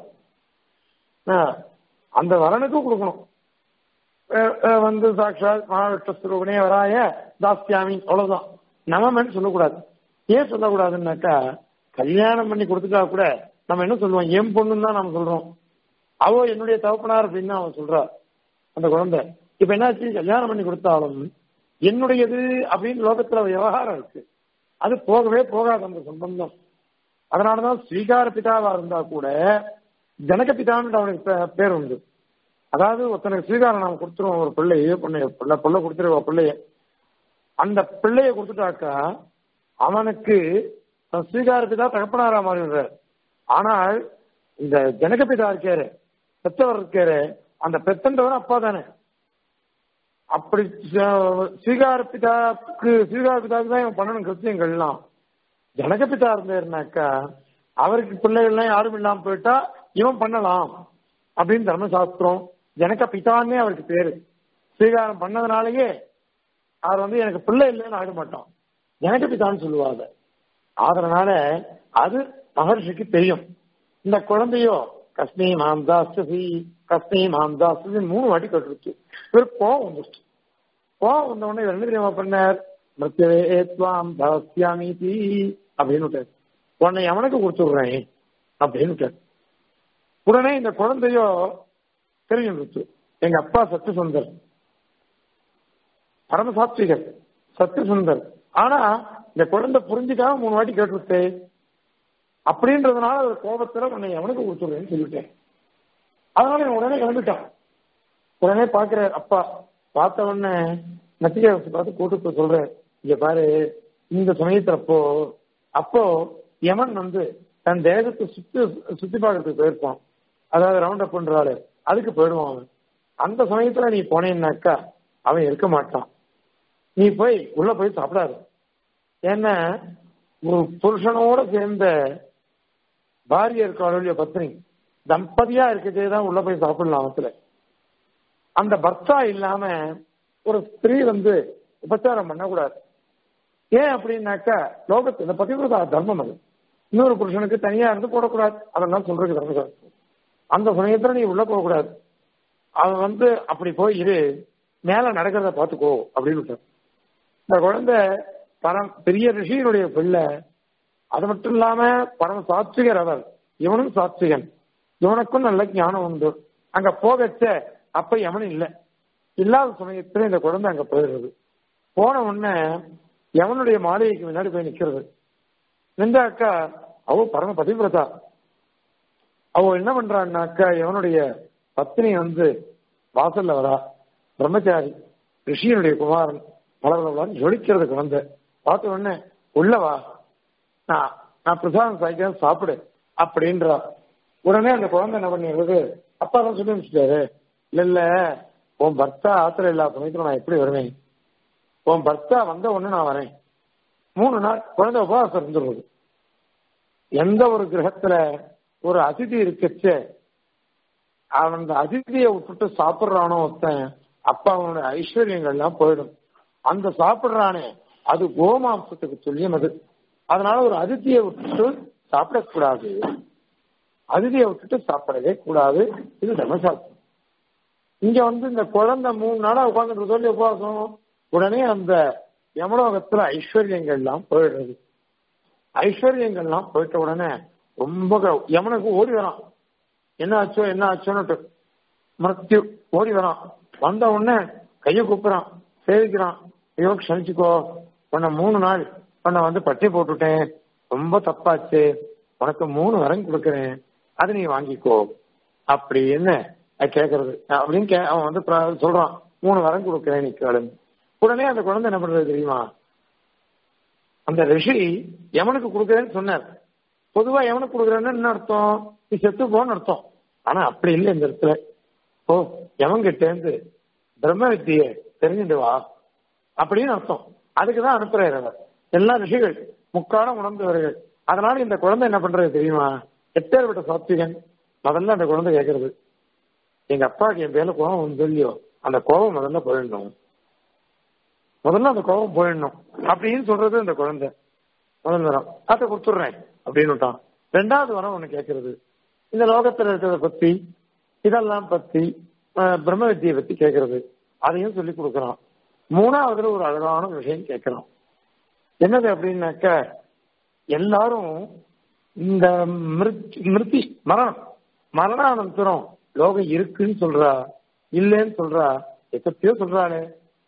அந்த வரனுக்கும் கொடுக்கணும் வந்து சாட்சாத் மகாவிஷ்ணஸ்வரூபனே வராய தாஸ்தியாமி அவ்வளவுதான் நமமன்னு சொல்லக்கூடாது ஏன் சொல்லக்கூடாதுன்னாக்கா கல்யாணம் பண்ணி கொடுத்துட்டா கூட நம்ம என்ன சொல்லுவோம் என் பொண்ணுன்னு தான் நம்ம சொல்றோம் அவோ என்னுடைய தகப்பனார் அப்படின்னு அவன் சொல்றா அந்த குழந்தை இப்ப என்னாச்சு கல்யாணம் பண்ணி கொடுத்தாலும் என்னுடையது அப்படின்னு லோகத்துல விவகாரம் இருக்கு அது போகவே போகாது அந்த சம்பந்தம் அதனாலதான் ஸ்ரீகார பிதாவா இருந்தா கூட ஜனக பிதான்னு அவனுக்கு பேர் உண்டு அதாவது ஒருத்தனுக்கு ஸ்ரீகாரம் நாம கொடுத்துருவோம் ஒரு பிள்ளைய பொண்ணு பிள்ளை பிள்ளை கொடுத்துருவோம் பிள்ளைய அந்த பிள்ளைய கொடுத்துட்டாக்கா அவனுக்கு ஸ்ரீகார பிதா தகப்பனாரா மாறிடுறார் ஆனால் இந்த ஜனக பிதா இருக்காரு பெத்தவர் இருக்காரு அந்த பெத்தன்றவர் அப்பா தானே அப்படி ஸ்ரீகார பிதாவுக்கு ஸ்ரீகார பிதாவுக்கு தான் இவன் பண்ணணும் கிருத்தியங்கள்லாம் ஜனகபிதா இருந்தாருனாக்கா அவருக்கு பிள்ளைகள்லாம் யாரும் இல்லாம போயிட்டா இவன் பண்ணலாம் அப்படின்னு தர்மசாஸ்திரம் ஜனக பிதான்னே அவருக்கு பேரு ஸ்ரீகாரம் பண்ணதுனாலயே அவர் வந்து எனக்கு பிள்ளை இல்லைன்னு ஆக மாட்டான் ஜனக பிதான்னு சொல்லுவாங்க அதனால அது மகர்ஷிக்கு தெரியும் இந்த குழந்தையோ கஸ்மி மாம்தாஸ்தி கஸ்மி மாம்தாஸ்தி மூணு வாட்டி கட்டுருச்சு இவர் கோவம் வந்துருச்சு கோவம் வந்த உடனே இவர் என்ன தெரியுமா பண்ணார் மிருத்யவேத்வாம் தாஸ்யாமி அப்படின்னு உன்னை எவனுக்கு கொடுத்துடுறேன் அப்படின்னு உடனே இந்த குழந்தையோ தெரிஞ்சுருச்சு எங்க அப்பா சத்து சுந்தர் பரமசாத்விகர் சத்து சுந்தர் ஆனா இந்த குழந்தை புரிஞ்சுக்காம மூணு வாட்டி கேட்டுருச்சு அப்படின்றதுனால ஒரு கோபத்துல உன்னை எவனுக்கு கொடுத்துடுறேன்னு சொல்லிட்டேன் அதனால இவன் உடனே கிளம்பிட்டான் உடனே பாக்குற அப்பா பார்த்த உடனே நத்திகாரத்தை பார்த்து கூட்டு சொல்ற இங்க பாரு இந்த சமயத்துலப்போ அப்போ யமன் வந்து தன் தேகத்தை சுத்தி சுத்தி பார்க்கறதுக்கு போயிருப்பான் அதாவது ரவுண்ட் அப் பண்றாரு அதுக்கு போயிடுவான் அவன் அந்த சமயத்துல நீ போனேன்னாக்கா அவன் இருக்க மாட்டான் நீ போய் உள்ள போய் சாப்பிடாது ஏன்னா ஒரு புருஷனோட சேர்ந்த பாரிய இருக்காளுடைய பத்னி தம்பதியா இருக்கதே தான் உள்ள போய் சாப்பிடலாம் அவத்துல அந்த பர்த்தா இல்லாம ஒரு ஸ்திரீ வந்து உபச்சாரம் பண்ணக்கூடாது ஏன் அப்படின்னாக்கா லோகத்து இந்த பதிவிரதா தர்மம் அது இன்னொரு புருஷனுக்கு தனியா இருந்து போடக்கூடாது அதெல்லாம் சொல்றது தர்மசாஸ்திரம் அந்த சமயத்துல நீ உள்ள போக கூடாது அவன் வந்து அப்படி போய் இரு மேல நடக்கிறத பாத்துக்கோ அப்படின்னு விட்டார் இந்த குழந்தை பரம் பெரிய ரிஷியினுடைய பிள்ளை அது மட்டும் இல்லாம பரம சாத்விகர் அவர் இவனும் சாத்விகன் இவனுக்கும் நல்ல ஞானம் உண்டு அங்க போகச்ச அப்ப எவனும் இல்லை இல்லாத சமயத்துல இந்த குழந்தை அங்க போயிடுறது போன உடனே எவனுடைய மாளிகைக்கு முன்னாடி போய் நிக்கிறது நின்றாக்கா அவ பரம பதிவிரதா அவ என்ன பண்றான்னாக்கா எவனுடைய பத்னி வந்து வாசல்ல வரா பிரம்மச்சாரி ரிஷியனுடைய குமாரன் வளர்வன் ஜொலிக்கிறது குழந்தை பார்த்த உடனே உள்ளவா நான் நான் பிரசாதம் சாய்க்கிறேன் சாப்பிடு அப்படின்றா உடனே அந்த குழந்தை என்ன பண்ணிடுறது அப்பா தான் சொல்லி அனுப்பிச்சிட்டாரு இல்ல இல்ல உன் பர்த்தா ஆத்திரம் இல்லாத சமயத்துல நான் எப்படி வருவேன் உன் பர்த்தா வந்த உடனே நான் வரேன் மூணு நாள் குழந்தை உபவாசம் இருந்துருவது எந்த ஒரு கிரகத்துல ஒரு அதிதி இருக்கச்ச அவன் அந்த அதிதியை விட்டுட்டு சாப்பிடுறானோ ஒருத்தன் அப்ப அவனோட ஐஸ்வர்யங்கள்லாம் போயிடும் அந்த சாப்பிடுறானே அது கோமாம்சத்துக்கு சொல்லியும் அது அதனால ஒரு அதிதியை விட்டுட்டு சாப்பிடக்கூடாது அதிதியை விட்டுட்டு சாப்பிடவே கூடாது இது தர்மசாஸ்திரம் இங்க வந்து இந்த குழந்தை மூணு நாளா உட்காந்துட்டு சொல்லி உபவாசம் உடனே அந்த யமலோகத்துல ஐஸ்வர்யங்கள்லாம் போயிடுறது ஐஸ்வர்யங்கள்லாம் போயிட்ட உடனே ரொம்ப க- யமனுக்கு ஓடி வரான் என்ன ஆச்சோ என்ன ஆச்சோன்னு மிருத்யு ஓடி வரான் வந்த உடனே கையை கூப்புறான் சேவிக்கிறான் ஐயோ க்ஷமிச்சுக்கோ உன்னை மூணு நாள் உன்னை வந்து பட்டி போட்டுட்டேன் ரொம்ப தப்பாச்சு உனக்கு மூணு வரம் கொடுக்குறேன் அதை நீ வாங்கிக்கோ அப்படின்னு அது கேக்குறது அப்படின்னு கே அவன் வந்து பிர- சொல்றான் மூணு வரம் கொடுக்குறேன் நீ கேளுன்னு உடனே அந்த குழந்தை என்ன பண்றது தெரியுமா அந்த ரிஷி எவனுக்கு கொடுக்குறேன்னு சொன்னார் பொதுவா எவனுக்கு கொடுக்குறேன்னு என்ன அர்த்தம் நீ செத்து போன்னு அர்த்தம் ஆனா அப்படி இல்லை இந்த இடத்துல ஓ எவன் கிட்ட இருந்து பிரம்ம வித்தியை தெரிஞ்சுட்டு வா அப்படின்னு அர்த்தம் அதுக்குதான் அனுப்புறாரு அவர் எல்லா ரிஷிகள் முக்காலம் உணர்ந்தவர்கள் அதனால இந்த குழந்தை என்ன பண்றது தெரியுமா எப்பேற்பட்ட சாத்விகன் முதல்ல அந்த குழந்தை கேட்கறது எங்க அப்பாவுக்கு என் பேர்ல கோபம் வந்து இல்லையோ அந்த கோபம் முதல்ல போயிடணும் முதல்ல அந்த கோபம் போயிடணும் அப்படின்னு சொல்றது இந்த குழந்தை முதல் வரம் அதை கொடுத்துடுறேன் அப்படின்னு விட்டான் ரெண்டாவது வரம் ஒண்ணு கேட்கறது இந்த லோகத்துல இருக்கிறத பத்தி இதெல்லாம் பத்தி அஹ், பிரம்ம வித்தியை பத்தி கேட்கறது அதையும் சொல்லி கொடுக்கறான் மூணாவதுல ஒரு அழகான விஷயம் கேட்கறான் என்னது அப்படின்னாக்க எல்லாரும் இந்த மிருத்- மிருத்தி மரணம் மரணானந்தரம் லோகம் இருக்குன்னு சொல்றா இல்லைன்னு சொல்றா எப்பத்தியோ சொல்றாளே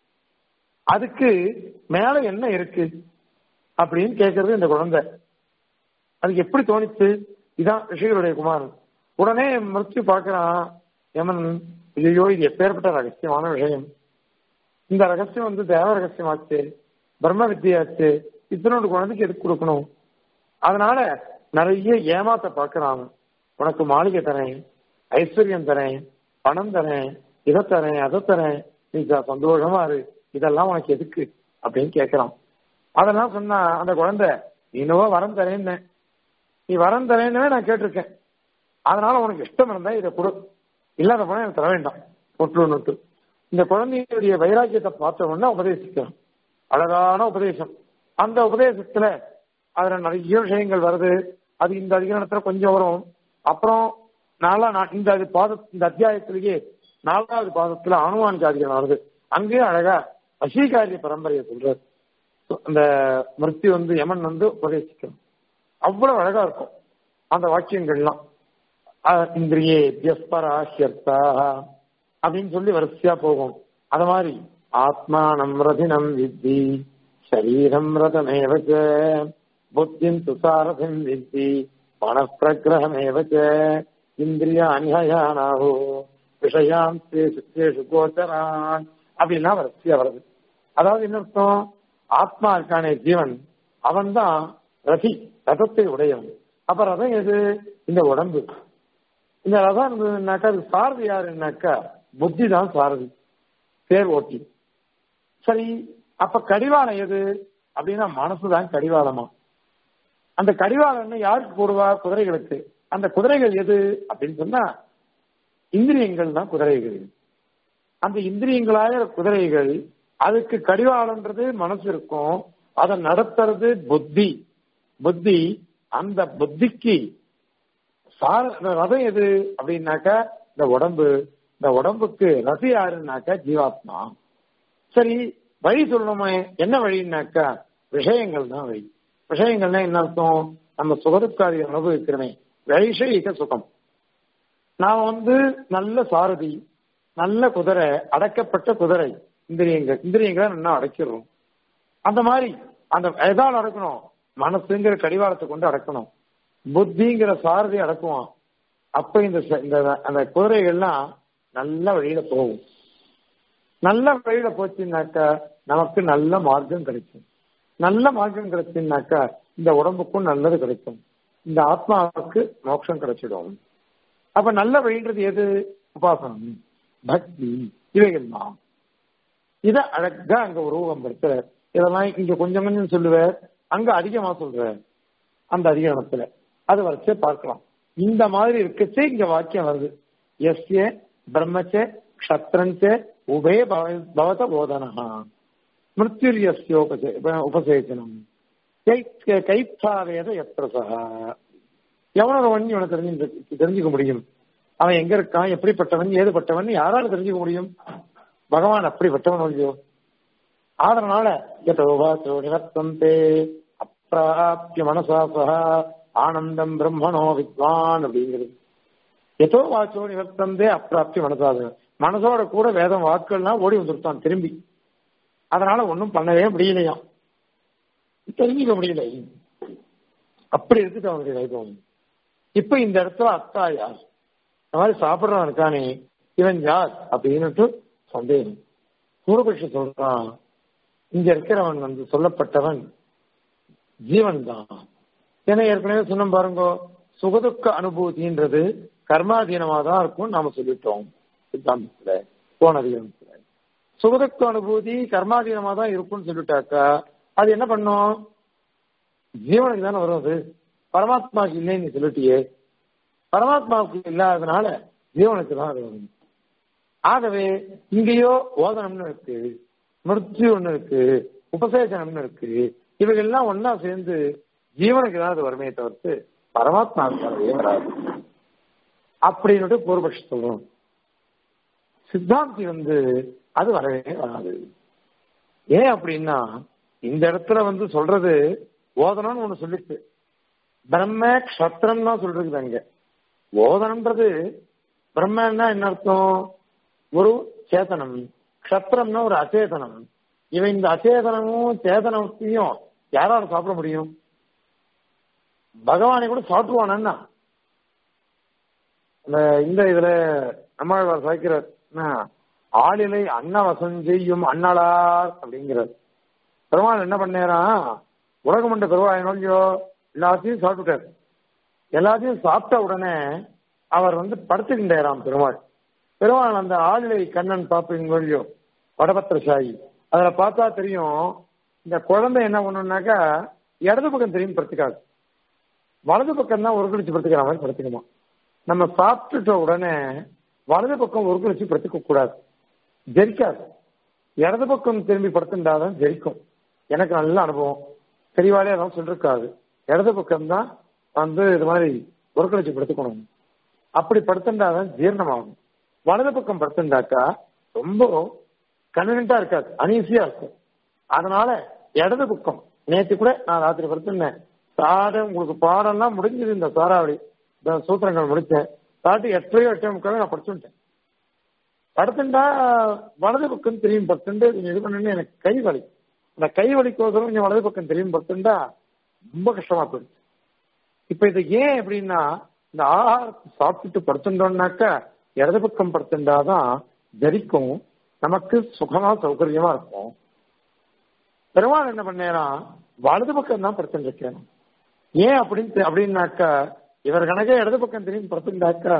அதுக்கு மேல என்ன இருக்கு அப்படின்னு கேட்கறது இந்த குழந்தை அதுக்கு எப்படி தோணிச்சு இதான் ரிஷிகளுடைய குமாரன் உடனே மிருத்யு பார்க்கறான் யமன் ஐயோ இது எப்பேற்பட்ட ரகசியமான விஷயம் இந்த ரகசியம் வந்து தேவ ரகசியமாச்சு பிரம்ம வித்தியாச்சு இத்தனோட குழந்தைக்கு எதுக்கு கொடுக்கணும் அதனால நிறைய ஏமாத்த பார்க்கறான் உனக்கு மாளிகை தரேன் ஐஸ்வர்யம் தரேன் பணம் தரேன் இதை தரேன் அதை தரேன் நீ ச- சந்தோஷமா இரு இதெல்லாம் உனக்கு எதுக்கு அப்படின்னு கேட்கறான் அதெல்லாம் சொன்னா அந்த குழந்தை நீ என்னவோ வரம் தரேன்னு நீ வரம் தரேன்னு நான் கேட்டிருக்கேன் அதனால உனக்கு இஷ்டம் இருந்தா இதை கொடு இல்லாத போனா எனக்கு தர வேண்டாம் ஒட்டு நொட்டு இந்த குழந்தையுடைய வைராக்கியத்தை பார்த்த உடனே உபதேசிக்கிறான் அழகான உபதேசம் அந்த உபதேசத்துல அதுல நிறைய விஷயங்கள் வருது அது இந்த அதிகாரத்துல கொஞ்சம் வரும் அப்புறம் நாலா நா- இந்த அது பாத இந்த அத்தியாயத்திலேயே நாலாவது பாதத்துல அனுமான் காரியம் வருது அங்கேயும் அழகா வசீகாரிய பரம்பரையை சொல்றாரு அந்த மிருத்தி வந்து யமன் வந்து உபதேசிக்கணும் அவ்வளவு அழகா இருக்கும் அந்த வாக்கியங்கள்லாம் அஹ் இந்திரியே வியஸ்பராஹ்யர்த்தா அப்படின்னு சொல்லி வரிசையா போகும் அத மாதிரி ஆத்மானம் ரதினம் வித்தி சரீரம் ரதமேவச்ச புத்திம் துசாரதம் வித்தி மனப்பிரகிரகமேவச்ச இந்திரியா அநியானாகோ விஷயாம் தேசு கோச்சரான் அப்படின்னா வரிசையா வருது அதாவது என்ன அர்த்தம் ஆத்மா இருக்கானே ஜீவன் அவன்தான் ரதி ரதத்தை உடையவன் அப்ப ரதம் எது இந்த உடம்பு இந்த ரதம் இருந்ததுனாக்கா அது சாரதி யாருன்னாக்கா புத்தி தான் சாரதி பேர் ஓட்டி சரி அப்ப கடிவாளம் எது அப்படின்னா மனசுதான் கடிவாளமா அந்த கடிவாளம் யாருக்கு போடுவா குதிரைகளுக்கு அந்த குதிரைகள் எது அப்படின்னு சொன்னா இந்திரியங்கள் தான் குதிரைகள் அந்த இந்திரியங்களாய குதிரைகள் அதுக்கு கடிவாளம்ன்றது மனசு இருக்கும் அதை நடத்துறது புத்தி புத்தி அந்த புத்திக்கு சார இந்த ரதம் எது அப்படின்னாக்கா இந்த உடம்பு இந்த உடம்புக்கு ரசி யாருன்னாக்கா ஜீவாத்மா சரி வழி சொல்லணுமே என்ன வழின்னாக்கா விஷயங்கள் தான் வழி விஷயங்கள்னா என்ன அர்த்தம் நம்ம சுகதுக்காரி அனுபவிக்கிறோமே வைஷயிக சுகம் நான் வந்து நல்ல சாரதி நல்ல குதிரை அடக்கப்பட்ட குதிரை இந்திரியங்கள் இந்திரியங்களை நல்லா அடக்கிடுறோம் அந்த மாதிரி அந்த எதால் அடக்கணும் மனசுங்கிற கடிவாளத்தை கொண்டு அடக்கணும் புத்திங்கிற சாரதி அடக்குவான் அப்ப இந்த ச- இந்த அந்த குதிரைகள்லாம் நல்ல வழியில போகும் நல்ல வழியில போச்சுன்னாக்கா நமக்கு நல்ல மார்க்கம் கிடைக்கும் நல்ல மார்க்கம் கிடைச்சுன்னாக்கா இந்த உடம்புக்கும் நல்லது கிடைக்கும் இந்த ஆத்மாவுக்கு மோட்சம் கிடைச்சிடும் அப்ப நல்ல வழின்றது எது உபாசனம் பக்தி இவைகள் தான் இத அழகா அங்க உருவகம் படுத்துற இதெல்லாம் இங்க கொஞ்சம் கொஞ்சம் சொல்லுவார் அங்க அதிகமா சொல்றார் அந்த அதிகாரத்துல அது வரைச்சே பார்க்கலாம் இந்த மாதிரி இருக்கச்சே இங்க வாக்கியம் வருது எஸ்ய பிரம்மச்ச க்ஷத்ரஞ்ச உபே பவ- பவத போதனா மிருத்யுரியஸ்ய உபசே உபசேச்சனம் கை- கைப்பாவேத எத்திரசா எவனோட வண்ணி இவனை தெரிஞ்சு தெரிஞ்சுக்க முடியும் அவன் எங்க இருக்கான் எப்படிப்பட்டவன் ஏதுப்பட்டவன் யாரால தெரிஞ்சுக்க முடியும் பகவான் அப்படிப்பட்டவன் இல்லையோ அதனால யதோவாச்சோ நிவர்த்தந்தே அப்பிராப்திய மனசா சஹா ஆனந்தம் பிரம்மணோ வித்வான் அப்படிங்கிறது எதோ வாச்சோ நிவர்த்தந்தே அப்பிராப்தி மனசாக மனசோட கூட வேதம் வாக்குகள்லாம் ஓடி வந்துருத்தான் திரும்பி அதனால ஒன்றும் பண்ணவே முடியலையாம் தெரிஞ்சுக்க முடியல அப்படி இருக்குது அவனுடைய வைபவம் இப்ப இந்த இடத்துல அத்தா யார் இந்த மாதிரி சாப்பிடுறவன் இருக்கானே இவன் யார் அப்படின்னுட்டு சந்தேகம் பூர்வபட்சி சொல்றான் இங்க இருக்கிறவன் வந்து சொல்லப்பட்டவன் ஜீவன் தான் ஏன்னா ஏற்கனவே சொன்ன பாருங்க சுகதுக்க அனுபூதின்றது கர்மாதீனமா தான் இருக்கும் நாம சொல்லிட்டோம் சித்தாந்தத்துல போன அதிகாரத்துல சுகதுக்க அனுபூதி கர்மாதீனமா தான் இருக்கும்னு சொல்லிட்டாக்கா அது என்ன பண்ணும் ஜீவனுக்கு தானே வரும் அது பரமாத்மாவுக்கு இல்லைன்னு நீ சொல்லிட்டியே பரமாத்மாவுக்கு இல்லாததுனால ஜீவனுக்கு தான் அது வரும் ஆகவே இங்கேயோ ஓதனம்னு இருக்கு மிருத்யு ஒண்ணு இருக்கு உபசேசனம்னு இருக்கு இவைகள்லாம் ஒன்னா சேர்ந்து ஜீவனுக்கு தான் அது வருமே தவிர்த்து பரமாத்மாவுக்கு வரவே வராது அப்படின்னு பூர்வபக்ஷி சொல்றோம் சித்தாந்தி வந்து அது வரவே வராது ஏன் அப்படின்னா இந்த இடத்துல வந்து சொல்றது ஓதனம்னு ஒண்ணு சொல்லிட்டு பிரம்ம கஷத்திரம் தான் சொல்றது அங்க ஓதனம்ன்றது பிரம்மன்னா என்ன அர்த்தம் ஒரு சேதனம் கஷத்திரம்னா ஒரு அச்சேதனம் இவன் இந்த அச்சேதனமும் சேதனத்தையும் யாரால சாப்பிட முடியும் பகவானை கூட சாப்பிடுவானா இந்த இதுல நம்மாழ்வார் சாய்க்கிறார் ஆளிலை அன்னவசம் செய்யும் அண்ணலார் அப்படிங்கிறார் பெருமாள் என்ன பண்ணேரான் உலகமண்ட பெருவாய் நோக்கியோ எல்லாத்தையும் சாப்பிட்டுட்டார் எல்லாத்தையும் சாப்பிட்ட உடனே அவர் வந்து படுத்துக்கின்றாராம் பெருமாள் பெருமாள் அந்த ஆளிலை கண்ணன் பார்ப்பீங்க இல்லையோ வடபத்திரசாயி அதுல பார்த்தா தெரியும் இந்த குழந்தை என்ன பண்ணுனாக்கா இடது பக்கம் தெரியும் படுத்துக்காது வலது பக்கம் தான் ஒரு கழிச்சு படுத்துக்கிற மாதிரி படுத்துக்குமா நம்ம சாப்பிட்டுட்ட உடனே வலது பக்கம் ஒரு கழிச்சு படுத்துக்க கூடாது ஜெரிக்காது இடது பக்கம் திரும்பி படுத்துட்டாதான் ஜெரிக்கும் எனக்கு நல்ல அனுபவம் தெளிவாலே அதான் சொல்லிருக்காது இடது பக்கம் தான் வந்து இது மாதிரி ஒரு கழிச்சு படுத்துக்கணும் அப்படி படுத்துட்டாதான் ஜீரணமாகும் வலது பக்கம் படுத்துட்டாக்கா ரொம்ப கன்வீனியன்டா இருக்காது அனீசியா இருக்கும் அதனால இடது பக்கம் நேற்று கூட நான் ராத்திரி படுத்திருந்தேன் சாட உங்களுக்கு பாடம்லாம் முடிஞ்சது இந்த சாராவளி இந்த சூத்திரங்கள் முடிச்சேன் சாட்டு எட்டரையோ எட்டே முக்காவே நான் படிச்சுட்டேன் படுத்துட்டா வலது பக்கம் திரும்பி படுத்துட்டு கொஞ்சம் இது பண்ணு எனக்கு கை வலி இந்த கை வலிக்கோசரம் கொஞ்சம் வலது பக்கம் திரும்பி படுத்துட்டா ரொம்ப கஷ்டமா போயிடுச்சு இப்ப இது ஏன் அப்படின்னா இந்த ஆகாரத்தை சாப்பிட்டுட்டு படுத்துட்டோம்னாக்கா இடது பக்கம் படுத்துட்டாதான் ஜரிக்கும் நமக்கு சுகமா சௌகரியமா இருக்கும் பெருமாள் என்ன பண்ணேனா வலது பக்கம் தான் படுத்துட்டு இருக்கேன் ஏன் அப்படின்னு அப்படின்னாக்கா இவர் கணக்கே இடது பக்கம் திரும்பி படுத்துட்டாக்கா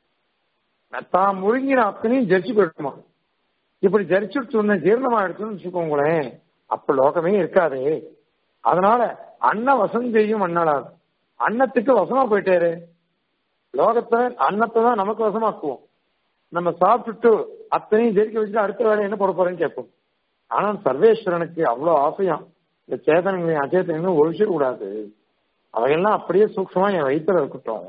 தான் முழுங்கின அத்தனையும் ஜெரிச்சு போயிடுமா இப்படி ஜெரிச்சுட்டு சொன்ன ஜீரணமா எடுத்துன்னு வச்சுக்கோங்களேன் அப்ப லோகமே இருக்காதே அதனால அன்ன வசம் செய்யும் அண்ணலாது அன்னத்துக்கு வசமா போயிட்டாரு லோகத்தை அன்னத்தை தான் நமக்கு வசமாக்குவோம் நம்ம சாப்பிட்டுட்டு அத்தனையும் ஜெரிக்க வச்சுட்டு அடுத்த வேலை என்ன போட போறேன்னு கேட்போம் ஆனா சர்வேஸ்வரனுக்கு அவ்வளவு ஆசையாம் இந்த சேதனங்களையும் அச்சேதனையும் ஒழிச்சிட கூடாது அவையெல்லாம் அப்படியே சூக்ஷமா என் வயிற்றுல இருக்கட்டும்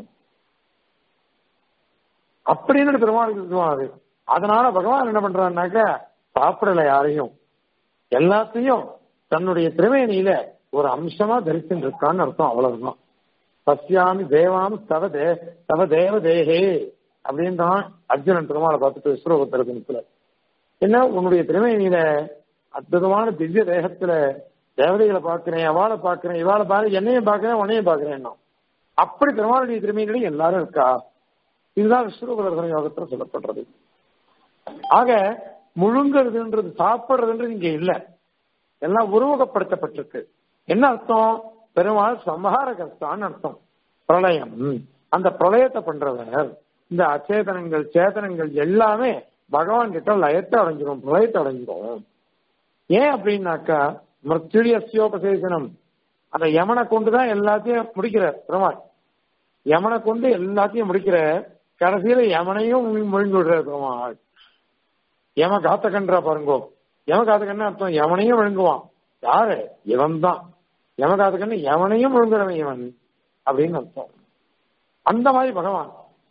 அப்படின்னு பெருமாளுக்கு இருக்குவான் அது அதனால பகவான் என்ன பண்றான்னாக்க சாப்பிடல யாரையும் எல்லாத்தையும் தன்னுடைய திருவேணியில ஒரு அம்சமா தரிச்சுட்டு இருக்கான்னு அர்த்தம் அவ்வளவுதான் சசியாமி தேவாம் தவ தே தவ தேவ தேகே அப்படின்றான் அர்ஜுனன் பெருமாளை பார்த்துட்டு விஸ்வரூபத்திர தினத்துல என்ன உன்னுடைய திருவேணியில அற்புதமான திவ்ய தேகத்துல தேவதைகளை பார்க்கிறேன் அவளை பார்க்கிறேன் இவாளை பாரு என்னையும் பார்க்கிறேன் உன்னையும் பார்க்கிறேன் அப்படி பெருமாளுடைய திருமையிலையும் எல்லாரும் இருக்கா இதுதான் விஸ்வரூபதர்சன யோகத்துல சொல்லப்படுறது ஆக முழுங்குறதுன்றது சாப்பிடுறதுன்றது இங்க இல்ல எல்லாம் உருவகப்படுத்தப்பட்டிருக்கு என்ன அர்த்தம் பெருமாள் சம்ஹார கர்த்தான்னு அர்த்தம் பிரளயம் அந்த பிரளயத்தை பண்றவர் இந்த அச்சேதனங்கள் சேதனங்கள் எல்லாமே பகவான் கிட்ட லயத்தை அடைஞ்சிரும் பிரளயத்தை அடைஞ்சிரும் ஏன் அப்படின்னாக்கா மிருத்யுடியோபசேசனம் அந்த யமனை கொண்டுதான் எல்லாத்தையும் முடிக்கிற பெருமாள் யமனை கொண்டு எல்லாத்தையும் முடிக்கிற கடைசியில யமனையும் முழுங்கி விடுற பெருமாள் யம காத்தகன்றா பாருங்கோ யம காத்தகன்னு அர்த்தம் யமனையும் விழுங்குவான் யாரு இவன் தான் யம காத்தகன்னு யவனையும் விழுங்குறவன் இவன் அப்படின்னு அர்த்தம் அந்த மாதிரி பகவான்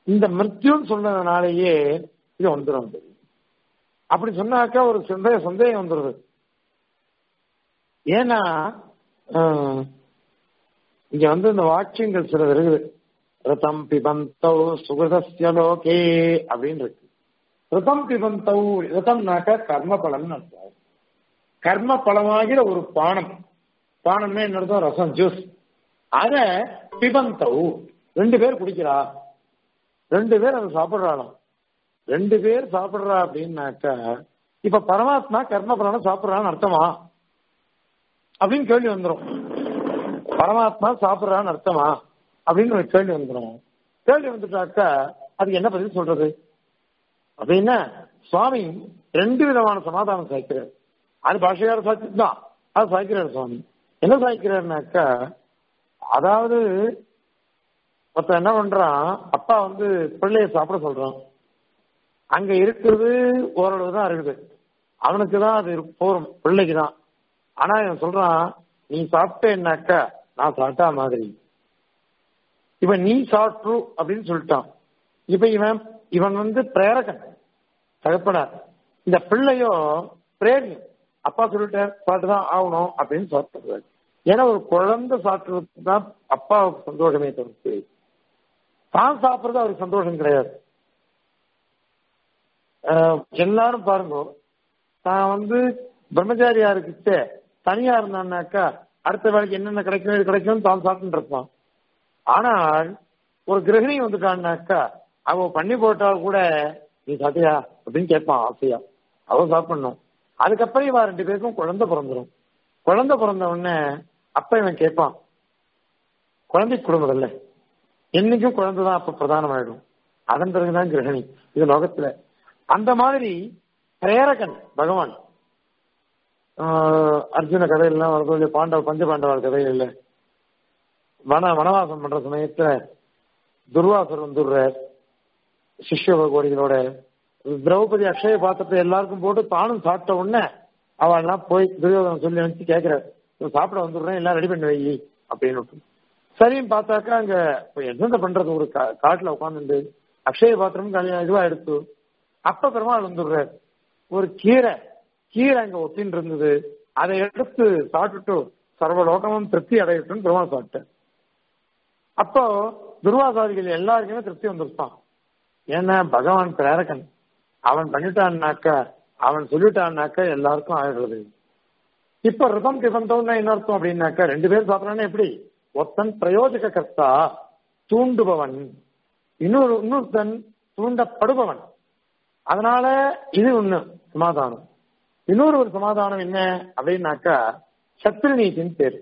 இந்த மிருத்யுன்னு சொன்னதுனாலேயே இது வந்துடும் அப்படி சொன்னாக்கா ஒரு சந்தேக சந்தேகம் வந்துடுது ஏன்னா ஆஹ், இங்க வந்து இந்த வாக்கியங்கள் சிலது இருக்குது ரதம் பிபந்தௌ சுகிருதஸ்ய லோகே அப்படின்னு இருக்கு ரிதம் பிபந்தௌ ரிதம்னாக்க கர்ம பலன் அர்த்தம் கர்ம பலமாகிற ஒரு பானம் பானம்னா என்ன அர்த்தம் ரசம் ஜூஸ் அத பிபந்தௌ ரெண்டு பேர் குடிக்கிறா ரெண்டு பேர் அதை சாப்பிடுறாளாம் ரெண்டு பேர் சாப்பிடுறா அப்படின்னாக்கா இப்ப பரமாத்மா கர்ம பலனை சாப்பிடுறான்னு அர்த்தமா அப்படின்னு கேள்வி வந்துரும் பரமாத்மா சாப்பிடுறான்னு அர்த்தமா அப்படின்னு ஒரு கேள்வி வந்துரும் கேள்வி வந்துட்டாக்கா அதுக்கு என்ன பதில் சொல்றது அப்படின்னா சுவாமி ரெண்டு விதமான சமாதானம் சாய்க்கிறார் அது பாஷையார சாட்சி தான் அது சாய்க்கிறார் சுவாமி என்ன சாய்க்கிறாருனாக்கா அதாவது ஒருத்தன் என்ன பண்றான் அப்பா வந்து பிள்ளைய சாப்பிட சொல்றான் அங்க இருக்கிறது ஓரளவு தான் இருக்குது அவனுக்கு தான் அது இருக்கு- போரும் பிள்ளைக்கு தான் ஆனா இவன் சொல்றான் நீ சாப்பிட்டேன்னாக்கா நான் சாப்பிட்டா மாதிரி இப்ப நீ சாப்பிட்டு அப்படின்னு சொல்லிட்டான் இப்ப இவன் இவன் வந்து பிரேரகன் தகப்பனார் இந்த பிள்ளையோ பிரேரி அப்பா சொல்லிட்டார் சாப்பிட்டுதான் ஆகணும் அப்படின்னு சாப்பிட்டுறாரு ஏன்னா ஒரு குழந்தை சாப்பிட்றது தான் அப்பாவுக்கு சந்தோஷமே தவிர்த்து தான் சாப்பிடுறது அவருக்கு சந்தோஷம் கிடையாது ஆஹ் எல்லாரும் பாருங்க தான் வந்து பிரம்மச்சாரியா இருக்கிட்ட தனியா இருந்தான்னாக்கா அடுத்த வேலைக்கு என்னென்ன கிடைக்கும் இது கிடைக்கும் தான் சாப்பிட்டு இருப்பான் ஆனால் ஒரு கிரகிணி வந்துட்டான்னாக்கா அவ பண்ணி போட்டால் கூட நீ சாப்பிட்டியா அப்படின்னு கேட்பான் ஆசையா அவ சாப்பிடணும் அதுக்கப்புறம் இவன் ரெண்டு பேருக்கும் குழந்தை பிறந்துரும் குழந்தை பிறந்த உடனே அப்ப இவன் கேட்பான் குழந்தைக்கு கொடுங்கதில்ல என்னைக்கும் குழந்தை தான் அப்ப பிரதானமாயிடும் அதன் பிறகுதான் கிரகணி இது லோகத்துல அந்த மாதிரி பிரேரகன் பகவான் ஆஹ் அர்ஜுன கதையெல்லாம் வருது இல்லையா, பாண்டவ பஞ்ச பாண்டவர் கதைகள் இல்ல வன வனவாசம் பண்ற சமயத்துல துர்வாசர் வந்துடுறார் சிஷ்ய கோடிகளோட திரௌபதி அக்ஷய பாத்திரத்தை எல்லாருக்கும் போட்டு தானும் சாப்பிட்ட உடனே அவள்லாம் போய் துரியோதனன் சொல்லி அனுப்பிச்சு கேட்கிறார் "இவன் சாப்பிட வந்துடுறேன் எல்லாம் ரெடி பண்ணி வை அப்படின்னு சரின்னு பார்த்தாக்கா அங்க இப்ப என்னென்ன பண்றது ஒரு கா- காட்டுல உட்காந்துட்டு அக்ஷய பாத்திரம் கல்யாணம் இதுவா எடுத்து அப்ப பெருமாள் வந்துடுறார் ஒரு கீரை கீரை அங்க ஒட்டின்னு இருந்தது அதை எடுத்து சாப்பிட்டுட்டு சர்வலோகமும் திருப்தி அடையட்டும்னு பெருமாள் சாப்பிட்டேன் அப்போ துர்வாசாரிகள் எல்லாருக்குமே திருப்தி வந்துருப்பான் ஏன்னா பகவான் பிரேரகன் அவன் பண்ணிட்டான்னாக்கா அவன் சொல்லிட்டான்னாக்கா எல்லாருக்கும் ஆயிடுறது இப்ப ரிதம் டிபந்தம்னா என்ன அர்த்தம் அப்படின்னாக்கா ரெண்டு பேர் சாப்பிடறானே எப்படி ஒருத்தன் பிரயோஜக கர்த்தா தூண்டுபவன் இன்னொரு இன்னொருத்தன் தூண்டப்படுபவன் அதனால இது ஒண்ணு சமாதானம் இன்னொரு ஒரு சமாதானம் என்ன அப்படின்னாக்கா சத்ரு நீதின்னு பேர்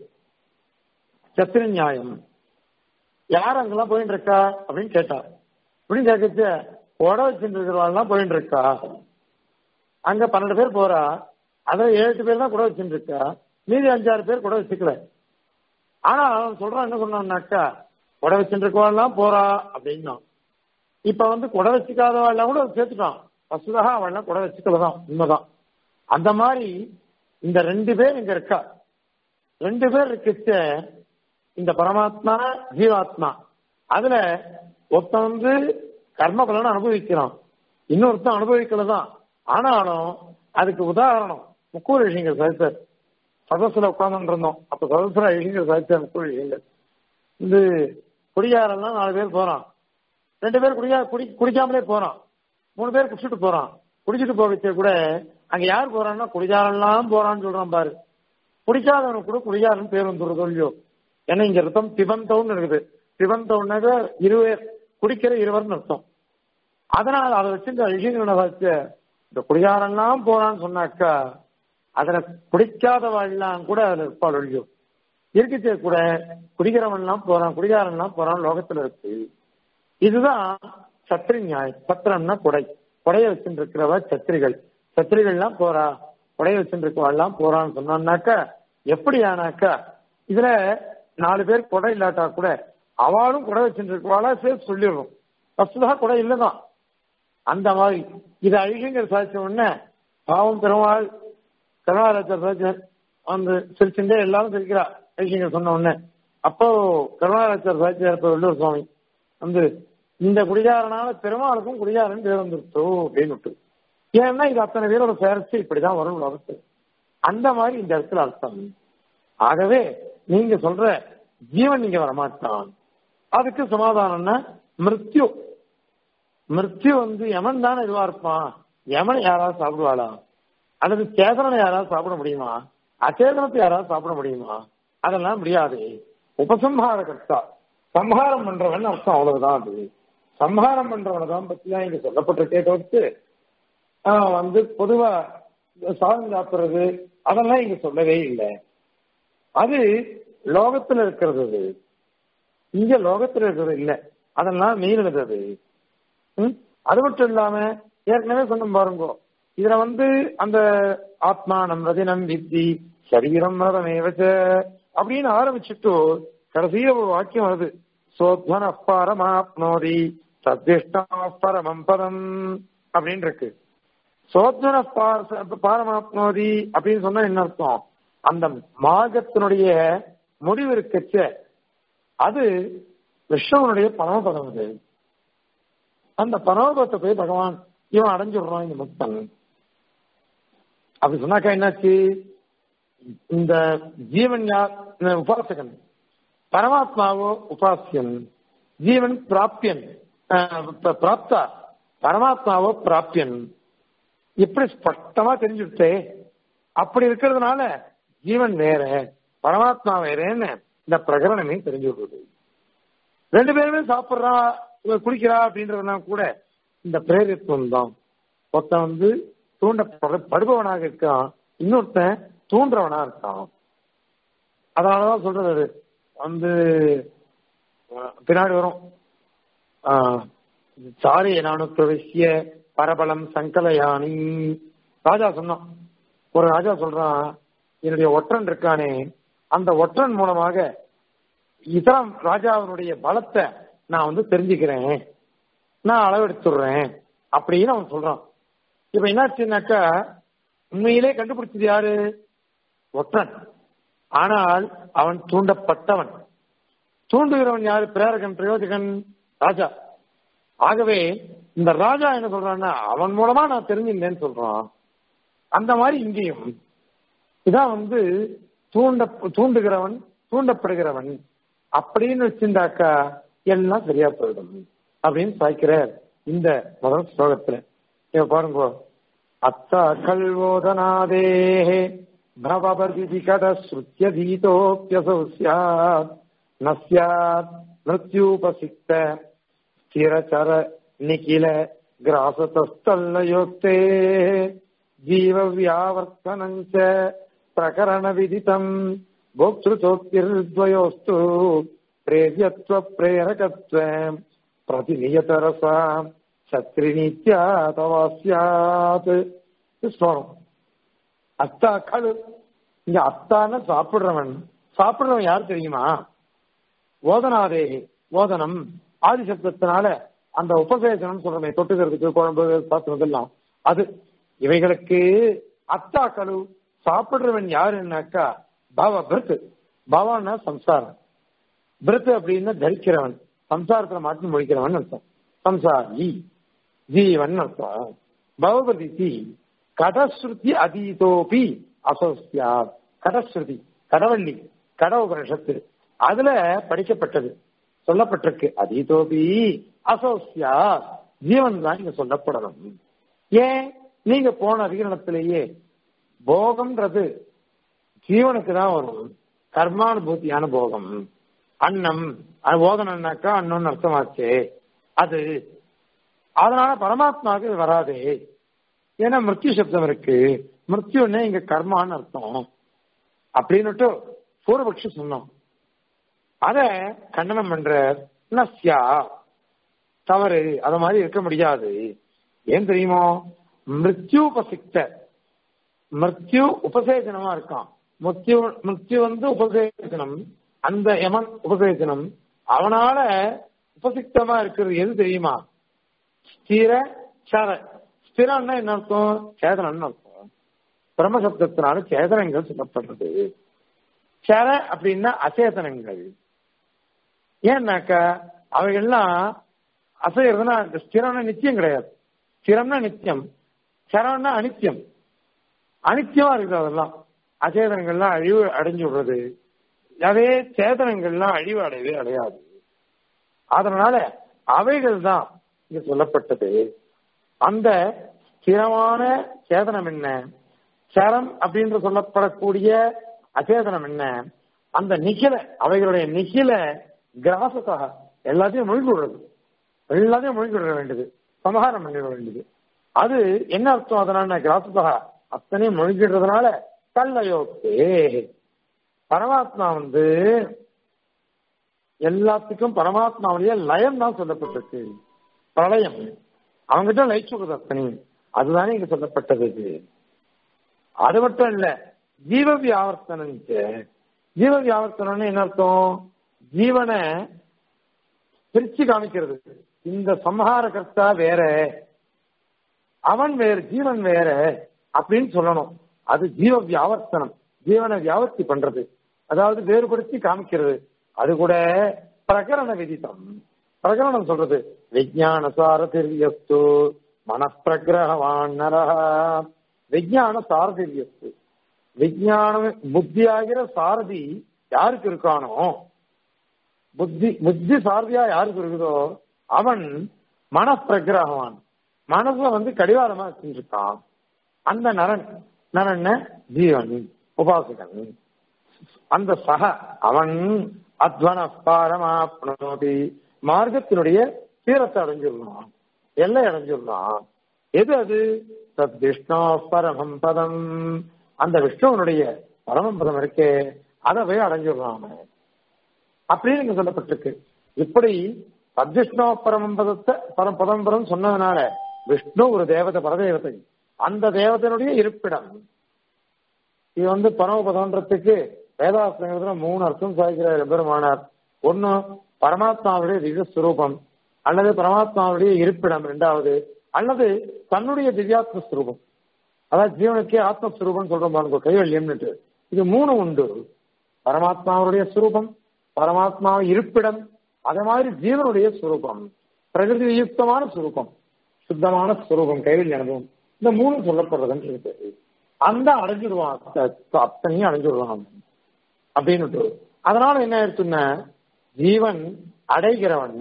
சத்ரு நியாயம் யார் அங்கெல்லாம் போயிட்டு இருக்கா அப்படின்னு கேட்டா அப்படின்னு கேட்கச்சு உட வச்சுட்டு இருக்கிறவாள்லாம் போயிட்டு இருக்கா அங்க பன்னெண்டு பேர் போறா அதுல ஏழு எட்டு பேர் தான் கூட வச்சுட்டு இருக்கா மீதி அஞ்சாறு பேர் கூட வச்சுக்கல ஆனா அவன் சொல்றான் என்ன சொன்னான்னாக்கா குடை வச்சுட்டு இருக்கவாள்லாம் போறா அப்படின்னா இப்ப வந்து குடை வச்சுக்காதவாள்லாம் கூட சேர்த்துட்டான் வசுதாக அவள்லாம் குடை வச்சுக்கலதான் உண்மைதான் அந்த மாதிரி இந்த ரெண்டு பேர் இங்க இருக்கா ரெண்டு பேர் இருக்குச்ச இந்த பரமாத்மா ஜீவாத்மா அதுல ஒருத்தன் வந்து கர்ம பலனை அனுபவிக்கிறான் இன்னொருத்தன் அனுபவிக்கல தான் ஆனாலும் அதுக்கு உதாரணம் முக்கூர் விஷயங்கள் சாதித்தார் சதசுல உட்கார்ந்து இருந்தோம் அப்ப சதசுல விஷயங்கள் சாதித்தார் முக்கூர் விஷயங்கள் இந்த குடியாரெல்லாம் நாலு பேர் போறான் ரெண்டு பேர் குடியா குடி குடிக்காமலே போறான் மூணு பேர் குடிச்சிட்டு போறான் குடிச்சிட்டு போகச்சே கூட அங்க யார் போறான்னா குடிகாரெல்லாம் போறான்னு சொல்றான் பாரு குடிக்காதவனுக்கு கூட குடிகாரன் பேர் வந்துடுறதோ இல்லையோ ஏன்னா இங்க அர்த்தம் திபந்தவுன்னு இருக்குது திபந்தவுன்னாக்க இருவர் குடிக்கிற இருவர்னு அர்த்தம் அதனால அதை வச்சு இந்த விஷயங்களை வச்சு இந்த குடிகாரெல்லாம் போறான்னு சொன்னாக்கா அதுல குடிக்காதவாள்லாம் கூட அதுல இருப்பாள் ஒழியும் இருக்கச்சே கூட குடிக்கிறவன்லாம் போறான் குடிகாரன்லாம் போறான் லோகத்துல இருக்கு இதுதான் சத்திரி நியாயம் சத்திரம்னா குடை குடைய வச்சுட்டு இருக்கிறவ சத்திரிகள் சத்திரிகள்லாம் போறா குடைய வச்சுட்டு இருக்கவாள்லாம் போறான்னு சொன்னான்னாக்கா எப்படி ஆனாக்கா இதுல நாலு பேர் குடை இல்லாட்டா கூட அவளும் குடை வச்சுட்டு இருக்கவாளா சேர்த்து சொல்லிடுறோம் வசுதா குடை இல்லதான் அந்த மாதிரி இது அழிகங்கிற சாதிச்ச உடனே பாவம் பெருமாள் கருணாராஜர் சாதிச்சார் வந்து சிரிச்சுட்டே எல்லாரும் சிரிக்கிறா அழிகங்க சொன்ன உடனே அப்போ கருணாராஜர் சாதிச்சார் இப்ப வெள்ளூர் சுவாமி வந்து இந்த குடிகாரனால பெருமாளுக்கும் குடிகாரன் பேர் வந்துருச்சோ அப்படின்னு விட்டு ஏன்னா இது அத்தனை பேரோட சேர்த்து இப்படிதான் வரும் உலகத்து அந்த மாதிரி இந்த இடத்துல அர்த்தம் ஆகவே நீங்க சொல்ற ஜீவன் நீங்க வரமாட்டான் அதுக்கு சமாதானம்னா மிருத்யு மிருத்யு வந்து யமன் தானே இதுவா இருப்பான் யமன் யாராவது சாப்பிடுவாளா அல்லது சேதனனை யாராவது சாப்பிட முடியுமா அச்சேதனத்தை யாராவது சாப்பிட முடியுமா அதெல்லாம் முடியாது உபசம்ஹார கர்த்தா சம்ஹாரம் பண்றவன் அர்த்தம் அவ்வளவுதான் அது சம்ஹாரம் பண்றவனை தான் பத்தி தான் இங்க சொல்லப்பட்டிருக்கே தவிர்த்து ஆஹ் வந்து பொதுவா சாதம் சாப்பிடுறது அதெல்லாம் இங்க சொல்லவே இல்லை அது லோகத்துல இருக்கிறது அது இங்க லோகத்துல இருக்கிறது இல்ல அதெல்லாம் மீறினது அது ம்? அது மட்டும் இல்லாம ஏற்கனவே சொன்ன பாருங்க இதுல வந்து அந்த ஆத்மானம் ரதினம் வித்தி சரீரம் ரதமேவச்ச அப்படின்னு ஆரம்பிச்சுட்டு கடைசியில ஒரு வாக்கியம் வருது சோத்வன பரமாப்னோதி தத்திஷ்டா பரமம் பதம் அப்படின்னு இருக்கு சோத்வன பாரமாப்னோதி அப்படின்னு சொன்னா என்ன அர்த்தம் அந்த மார்க்கத்தினுடைய முடிவு இருக்கச்ச அது விஷ்ணுவனுடைய பரமபதம் அது அந்த பரமபதத்தை போய் பகவான் இவன் அடைஞ்சுடுறான் இந்த முக்தன் அப்படி சொன்னாக்கா என்னாச்சு இந்த ஜீவன் யார் இந்த உபாசகன் பரமாத்மாவோ உபாசியன் ஜீவன் பிராப்தியன் அஹ், ப- பிராப்தா பரமாத்மாவோ பிராப்தியன் இப்படி ஸ்பஷ்டமா தெரிஞ்சுட்டே அப்படி இருக்கிறதுனால ஜீவன் வேற பரமாத்மா வேறேன்னு இந்த பிரகரணமே தெரிஞ்சு விடுறது ரெண்டு பேருமே சாப்பிடுறா இவ குடிக்கிறா அப்படின்றதெல்லாம் கூட இந்த பிரேரித்துவம் தான் ஒருத்தன் வந்து தூண்ட படுபவனாக இருக்கான் இன்னொருத்தன் தூண்டுறவனா இருக்கான் அதனாலதான் சொல்றது வந்து அஹ், பின்னாடி வரும் ஆஹ், சாரி நானு பிரவிசிய பரபலம் சங்கலயானி ராஜா சொன்னான் ஒரு ராஜா சொல்றான் என்னுடைய ஒற்றன் இருக்கானே அந்த ஒற்றன் மூலமாக இதரம் ராஜாவினுடைய பலத்தை நான் வந்து தெரிஞ்சுக்கிறேன் நான் அளவெடுத்துடுறேன் அப்படின்னு அவன் சொல்றான் இப்ப என்னாச்சுன்னாக்கா உண்மையிலே கண்டுபிடிச்சது யாரு ஒற்றன் ஆனால் அவன் தூண்டப்பட்டவன் தூண்டுகிறவன் யாரு பிரேரகன் பிரயோஜகன் ராஜா ஆகவே இந்த ராஜா என்ன சொல்றான்னா அவன் மூலமா நான் தெரிஞ்சிருந்தேன்னு சொல்றான் அந்த மாதிரி இங்கேயும் இதான் வந்து தூண்ட தூண்டுகிறவன் தூண்டப்படுகிறவன் அப்படின்னு வச்சிருந்தாக்கா எல்லாம் சரியா போயிடும் அப்படின்னு சாய்க்கிறார் இந்த முதல் ஸ்லோகத்துல இப்ப பாருங்க அத்தா கல்வோதனாதே பவபர்தி கட ஸ்ருத்தியதீதோப்பியசௌ சியாத் ந சியாத் மிருத்யூபசிக்த ஸ்திரச்சர நிகில கிராசதஸ்தல்லயோக்தே ஜீவவியாவர்த்தனஞ்ச பிரகரண விதிதம் भोक्तृचोक्तिर्द्वयोस्तु प्रेर्यत्व प्रेरकत्व प्रतिनियतरसा சத்ரிநீத்யா தவா சியாத் ஸ்லோகம் அத்தா கழு இங்க அத்தான சாப்பிடுறவன் சாப்பிடுறவன் யார் தெரியுமா ஓதனாதே ஓதனம் ஆதி சப்தத்தினால அந்த உபசேசனம் சொல்றமே தொட்டுக்கிறதுக்கு குழம்பு சாப்பிடுறதெல்லாம் அது இவைகளுக்கு அத்தா கழு சாப்பிடுறவன் யாருன்னாக்கா பவ பிருத்து பவான்னா சம்சாரம் பிருத்து அப்படின்னா தரிக்கிறவன் சம்சாரத்துல மாட்டி முடிக்கிறவன் அர்த்தம் சம்சாரி ஜீவன் அர்த்தம் பவபதி கடஸ்ருதி அதீதோபி அசோசியா கடஸ்ருதி கடவள்ளி கட உபனிஷத்து அதுல படிக்கப்பட்டது சொல்லப்பட்டிருக்கு அதீதோபி அசோசியா ஜீவன் தான் இங்க சொல்லப்படணும் ஏன் நீங்க போன அதிகரணத்திலேயே போகம்ன்றது ஜீவனுக்கு தான் வரும் கர்மானுபூத்தியான போகம் அன்னம் அது போதனம்னாக்கா அன்னம்னு அர்த்தமாச்சு அது அதனால பரமாத்மாவுக்கு இது வராதே ஏன்னா மிருத்யு சப்தம் இருக்கு மிருத்யுன்னு இங்க கர்மான்னு அர்த்தம் அப்படின்னுட்டு பூர்வபக்ஷி சொன்னோம் அத கண்டனம் பண்ற நஸ்யா தவறு அத மாதிரி இருக்க முடியாது ஏன் தெரியுமோ மிருத்யூபசிக்த மிருத்யு உபசேஜனமா இருக்கான் மிருத்யு மிருத்யு வந்து உபசேஜனம் அந்த யமன் உபசேஜனம் அவனால உபசிக்தமா இருக்கிறது எது தெரியுமா ஸ்திர சர ஸ்திரம்னா என்ன அர்த்தம் சேதனம்னு அர்த்தம் பிரம்மசப்தத்தினால சேதனங்கள் சொல்லப்படுறது சர அப்படின்னா அச்சேதனங்கள் ஏன்னாக்கா அவைகள்லாம் அசைகிறதுனா ஸ்திரம்னா நித்தியம் கிடையாது ஸ்திரம்னா நித்தியம் சரம்னா அனித்தியம் அனித்தியமா இருக்குது அதெல்லாம் அச்சேதனங்கள்லாம் அழிவு அடைஞ்சு விடுறது அதே சேதனங்கள்லாம் அழிவு அடையவே அடையாது அதனால அவைகள் தான் இங்க சொல்லப்பட்டது அந்த ஸ்திரமான சேதனம் என்ன சரம் அப்படின்னு சொல்லப்படக்கூடிய அச்சேதனம் என்ன அந்த நிகில அவைகளுடைய நிகில கிராசத்தாக எல்லாத்தையும் முழுங்கி விடுறது எல்லாத்தையும் முழுங்கி விட வேண்டியது சமகாரம் பண்ணிட வேண்டியது அது என்ன அர்த்தம் அதனால கிராசத்தாக அத்தனையும் முழுங்கிடுறதுனால கல்லையோக்கே பரமாத்மா வந்து எல்லாத்துக்கும் பரமாத்மாவுடைய லயம் தான் சொல்லப்பட்டிருக்கு பிரளயம் அவங்ககிட்ட லயிச்சுடுறது அத்தனையும் அதுதானே இங்க சொல்லப்பட்டது இது அது மட்டும் இல்ல ஜீவ வியாவர்த்தனம் ஜீவ வியாவர்த்தனம்னு என்ன அர்த்தம் ஜீவனை பிரிச்சு காமிக்கிறது இந்த சம்ஹார கர்த்தா வேற அவன் வேறு ஜீவன் வேற அப்படின்னு சொல்லணும் அது ஜீவ வியாவர்த்தனம் ஜீவனை வியாவர்த்தி பண்றது அதாவது வேறுபடுத்தி காமிக்கிறது அது கூட பிரகரண விதித்தம் பிரகரணம் சொல்றது விஜயான சாரதிரியஸ்து மனப்பிரகிரகவான் நரஹா விஜயான சாரதிரியஸ்து விஜயானம் புத்தி ஆகிற சாரதி யாருக்கு இருக்கானோ புத்தி புத்தி சாரதியா யாருக்கு இருக்குதோ அவன் மனப்பிரகிரகவான் மனசுல வந்து கடிவாரமா செஞ்சிருக்கான் அந்த நரன் நரன் ஜீவன் உபாசகன் அந்த சக அவன் அத்வன பாரமாப்னோதி மார்க்கத்தினுடைய தீரத்தை அடைஞ்சிடலாம் எல்லை அடைஞ்சிடலாம் எது அது தத் விஷ்ணு பரமம் பதம் அந்த விஷ்ணுவனுடைய பரமம் பதம் இருக்கே அதை போய் அடைஞ்சிடலாம் அப்படின்னு இங்க சொல்லப்பட்டிருக்கு இப்படி சத்விஷ்ணு பரமம் பதத்தை பரம் பதம் பதம் சொன்னதுனால விஷ்ணு ஒரு தேவதை பரதேவதை அந்த தேவதையினுடைய இருப்பிடம் இது வந்து பரமபதம்ன்றதுக்கு வேதாசனத்துல மூணு அர்த்தம் சாய்க்கிறார் பெருமானார் ஒன்னு பரமாத்மாவுடைய திவ்யஸ்வரூபம் அல்லது பரமாத்மாவுடைய இருப்பிடம் இரண்டாவது அல்லது தன்னுடைய திவ்யாத்ம ஸ்வரூபம் அதாவது ஜீவனுக்கே ஆத்மஸ்வரூபம் சொல்றோம் பாருங்க கைவல்யம்னுட்டு இது மூணு உண்டு பரமாத்மாவுடைய ஸ்வரூபம் பரமாத்மா இருப்பிடம் அதே மாதிரி ஜீவனுடைய ஸ்வரூபம் பிரகிருதி யுக்தமான ஸ்வரூபம் சுத்தமான ஸ்வரூபம் கைவல்ய அனுபவம் இந்த மூணு சொல்லப்படுறதுன்னு இருக்கு அந்த அடைஞ்சிடுவான் அத்தனையும் அடைஞ்சிடுவான் அப்படின்னு அதனால என்ன ஆயிடுச்சுன்னா ஜீவன் அடைகிறவன்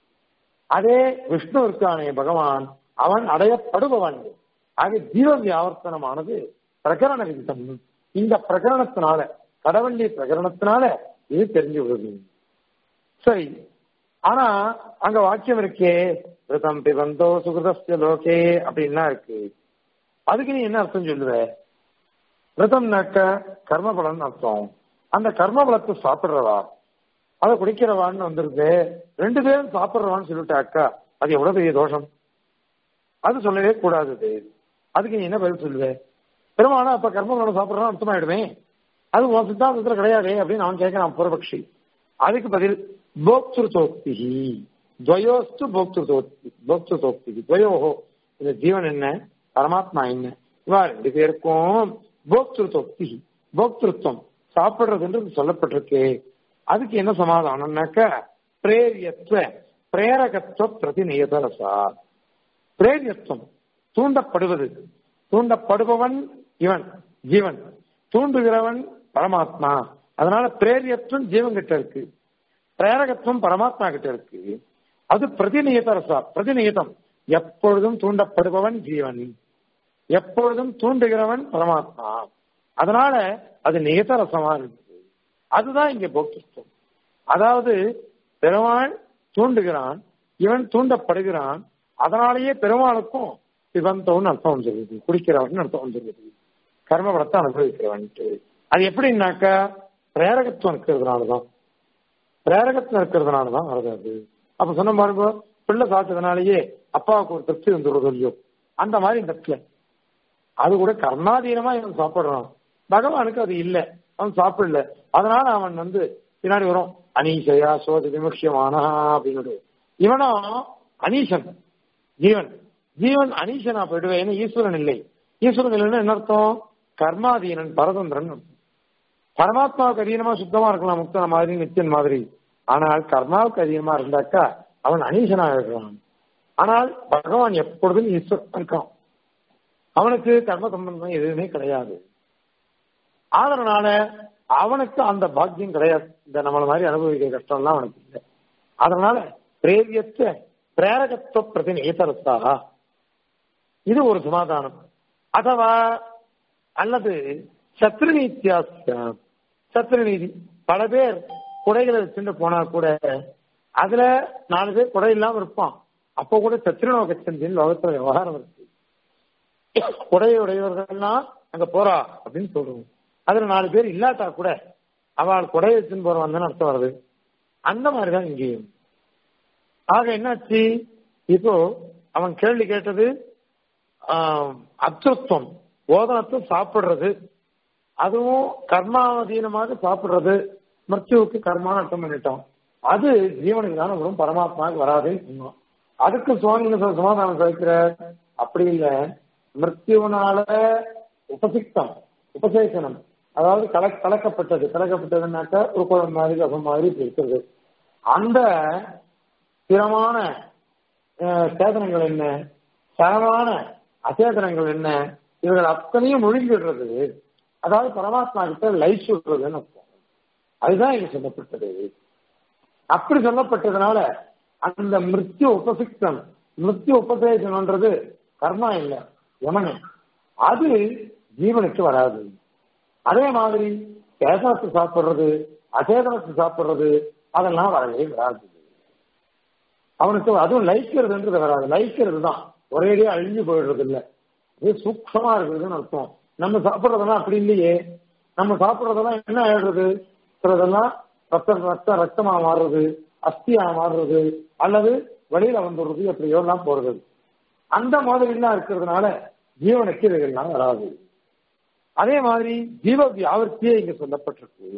அதே விஷ்ணு இருக்கானே பகவான் அவன் அடையப்படுபவன் ஆக ஜீவ வியாவர்த்தனமானது பிரகரண விதித்தம் இந்த பிரகரணத்தினால கடவண்டி பிரகரணத்தினால இது தெரிஞ்சு விடுது சரி ஆனா அங்க வாக்கியம் இருக்கே விரதம் பிபந்தோ சுகிருதஸ்ய லோகே அப்படின்லாம் இருக்கு அதுக்கு நீ என்ன அர்த்தம் சொல்லுவ விரதம்னாக்க கர்மபலன் அர்த்தம் அந்த கர்மபலத்தை சாப்பிடுறவா அதை குடிக்கிறவான்னு வந்துருது ரெண்டு பேரும் சாப்பிடுறவான்னு சொல்லிட்டாக்கா அது எவ்வளவு பெரிய தோஷம் அது சொல்லவே கூடாது அதுக்கு நீ என்ன பதில் சொல்லுவே பெருமானா அப்ப கர்மபலன் சாப்பிடுறான் அர்த்தமாயிடுமே அது உன் சித்தாந்தத்துல கிடையாது அப்படின்னு அவன் கேட்கறான் பூர்வபக்ஷி அதுக்கு பதில் போக்திருத்தோக்தி துவயோஸ்து போக்திருத்தோக்தி போக்திருத்தோக்தி துவயோஹோ இந்த ஜீவன் என்ன பரமாத்மா என்ன இவா ரெண்டு பேருக்கும் போக்திருத்தோக்தி போக்திருத்தம் சாப்பிடுறதுன்றது சொல்லப்பட்டிருக்கு அதுக்கு என்ன சமாதானம்னாக்க பிரேரியத்துவ பிரேரகத்துவ பிரதிநியதரசா பிரேரியத்துவம் தூண்டப்படுவது தூண்டப்படுபவன் இவன் ஜீவன் தூண்டுகிறவன் பரமாத்மா அதனால பிரேரியத்துவம் ஜீவன் கிட்ட இருக்கு பிரேரகத்துவம் பரமாத்மா கிட்ட இருக்கு அது பிரதிநியதரசா பிரதிநியதம் எப்பொழுதும் தூண்டப்படுபவன் ஜீவன் எப்பொழுதும் தூண்டுகிறவன் பரமாத்மா அதனால அது நியதரசமா இருக்கு அதுதான் இங்க போக்கித்துவம் அதாவது பெருமாள் தூண்டுகிறான் இவன் தூண்டப்படுகிறான் அதனாலேயே பெருமாளுக்கும் சிவந்தோன்னு அர்த்தம் வந்துருது குடிக்கிறவன் அர்த்தம் வந்துருது கர்மபலத்தை அனுபவிக்கிறவன்ட்டு அது எப்படின்னாக்கா பிரேரகத்துவம் இருக்கிறதுனாலதான் பிரேரகத்துவம் இருக்கிறதுனாலதான் வருது அது அப்ப சொன்ன பாருங்க பிள்ளை சாச்சதுனாலேயே அப்பாவுக்கு ஒரு திருப்தி வந்துடுறது இல்லையோ அந்த மாதிரி இந்த இடத்துல அது கூட கர்மாதீனமா இவன் சாப்பிடுறான் பகவானுக்கு அது இல்லை அவன் சாப்பிடல அதனால அவன் வந்து பின்னாடி வரும் அனீசையா சோத விமுஷ்யமானா அப்படின்னு இவனும் அனீசன் ஜீவன் ஜீவன் அனீசனா போயிடுவேன் ஏன்னா ஈஸ்வரன் இல்லை ஈஸ்வரன் இல்லைன்னா என்ன அர்த்தம் கர்மாதீனன் பரதந்திரன் பரமாத்மாவுக்கு அதீனமா சுத்தமா இருக்கலாம் முக்தன மாதிரி நித்தியன் மாதிரி ஆனால் கர்மாவுக்கு அதீனமா இருந்தாக்கா அவன் அனீசனா இருக்கிறான் ஆனால் பகவான் எப்பொழுதும் ஈஸ்வரன் இருக்கான் அவனுக்கு கர்ம சம்பந்தம் எதுவுமே கிடையாது அதனால அவனுக்கு அந்த பாக்கியம் கிடையாது இந்த நம்மள மாதிரி அனுபவிக்கிற கஷ்டம்லாம் அவனுக்கு இல்லை அதனால பிரேரியத்த பிரேரகத்துவ பிரதிநேதரத்தாக இது ஒரு சமாதானம் அதுவா அல்லது சத்ருநீத்தியாஸ்ய சத்ருநீதி பல பேர் குடைகளை வச்சுட்டு போனா கூட அதுல நாலு பேர் குடை இல்லாம இருப்பான் அப்போ கூட சத்ருனோ கச்சந்தின்னு லோகத்துல விவகாரம் இருக்கு குடையுடையவர்கள்லாம் அங்க போறா அப்படின்னு சொல்லுவோம் அதுல நாலு பேர் இல்லாட்டா கூட அவள் குடை வச்சுன்னு போறவன் தானே அர்த்தம் வருது அந்த மாதிரிதான் இங்கேயும் ஆக என்னாச்சு இப்போ அவன் கேள்வி கேட்டது அச்சுத்தம் ஓதனத்தை சாப்பிடுறது அதுவும் கர்மாவதீனமாக சாப்பிடுறது மிருத்யுவுக்கு கர்மான்னு அர்த்தம் பண்ணிட்டோம் அது ஜீவனுக்கு தானே வரும் பரமாத்மாவுக்கு வராதுன்னு சொன்னோம் அதுக்கு சுவாமி சமாதானம் சொல்லிக்கிற அப்படி இல்லை மிருத்யுவனால உபசிக்தம் உபசேசனம் அதாவது கல கலக்கப்பட்டது கலக்கப்பட்டதுன்னாக்கா ஒரு குழந்தை மாதிரி ரசம் மாதிரி இருக்கிறது அந்த ஸ்திரமான சேதனங்கள் என்ன சரமான அச்சேதனங்கள் என்ன இவர்கள் அத்தனையும் ஒழுங்கிடுறது அதாவது பரமாத்மா கிட்ட லைஃப் சொல்றதுன்னு அர்த்தம் அதுதான் இங்க சொல்லப்பட்டது அப்படி சொல்லப்பட்டதுனால அந்த மிருத்யு உபசிக்தம் மிருத்யு உபசேசனம்ன்றது கர்மா இல்லை யமனு அது ஜீவனுக்கு வராது அதே மாதிரி சேதனத்தை சாப்பிடுறது அசேதனத்தை சாப்பிடுறது அதெல்லாம் வரவே வராது அவனுக்கு அதுவும் லைக்கிறதுன்றது வராது லைக்கிறது தான் ஒரேடியா அழிஞ்சு போயிடுறது இல்லை இது சூக்ஷமா இருக்குதுன்னு அர்த்தம் நம்ம சாப்பிடுறதெல்லாம் அப்படி இல்லையே நம்ம சாப்பிடுறதெல்லாம் என்ன ஆயிடுறது சிலதெல்லாம் ரத்த ரத்த ரத்தமா மாறுறது அஸ்தியா மாறுறது அல்லது வெளியில வந்துடுறது எப்படியோ எல்லாம் போறது அந்த மாதிரி எல்லாம் இருக்கிறதுனால ஜீவனுக்கு இவைகள்லாம் வராது அதே மாதிரி ஜீவ வியாவர்த்தியே இங்க சொல்லப்பட்டிருக்கு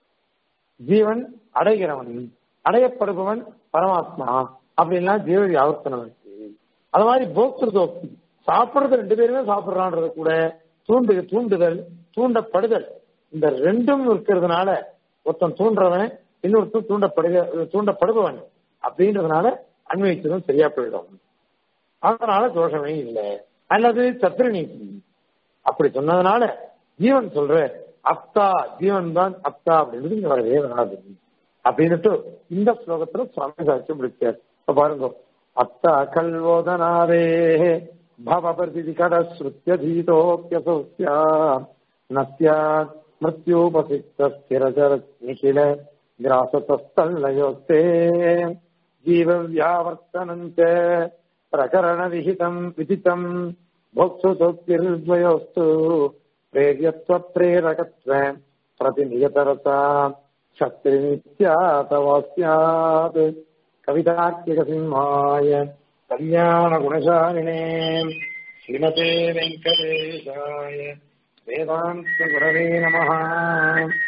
ஜீவன் அடைகிறவன் அடையப்படுபவன் பரமாத்மா அப்படின்லாம் ஜீவ வியாவர்த்தனம் இருக்கு அது மாதிரி போக்திருதோக்தி சாப்பிடுறது ரெண்டு பேருமே சாப்பிடுறான்றது கூட தூண்டு தூண்டுதல் தூண்டப்படுதல் இந்த ரெண்டும் இருக்கிறதுனால ஒருத்தன் தூண்டுறவன் இன்னொருத்தன் தூண்டப்படுக தூண்டப்படுபவன் அப்படின்றதுனால அன்வயிச்சதும் சரியா போயிடும் அதனால தோஷமே இல்லை அல்லது சத்ருநீதி அப்படி சொன்னதுனால ஜீவன் சொல்ற அப்தா ஜீவன் தான் அப்தா அப்படின்றது இங்க வரவே வராது அப்படின்னுட்டு இந்த ஸ்லோகத்துல சுவாமி சாட்சி முடிச்சார் இப்ப பாருங்க அப்தா கல்வோதனாதே பவபிரதி கடஸ்ருத்தியதீதோப்பியசோஸ்யா நஸ்யாத் மிருத்யோபசிக்த ஸ்திரஜர நிகில கிராசத்தல்லயோஸ்தே ஜீவ வியாவர்த்தனஞ்ச பிரகரண விஹிதம் விதிதம் भोक्तृतोक्तिर्द्वयोस्तु प्रेर्यत्वप्रेरकत्व प्रतिनियतरता शक्तिनित्यातवा स्यात् कवितात्मकसिंहाय कल्याणगुणशालिने श्रीमते वेङ्कटेशाय वेदान्तगुरवे नमः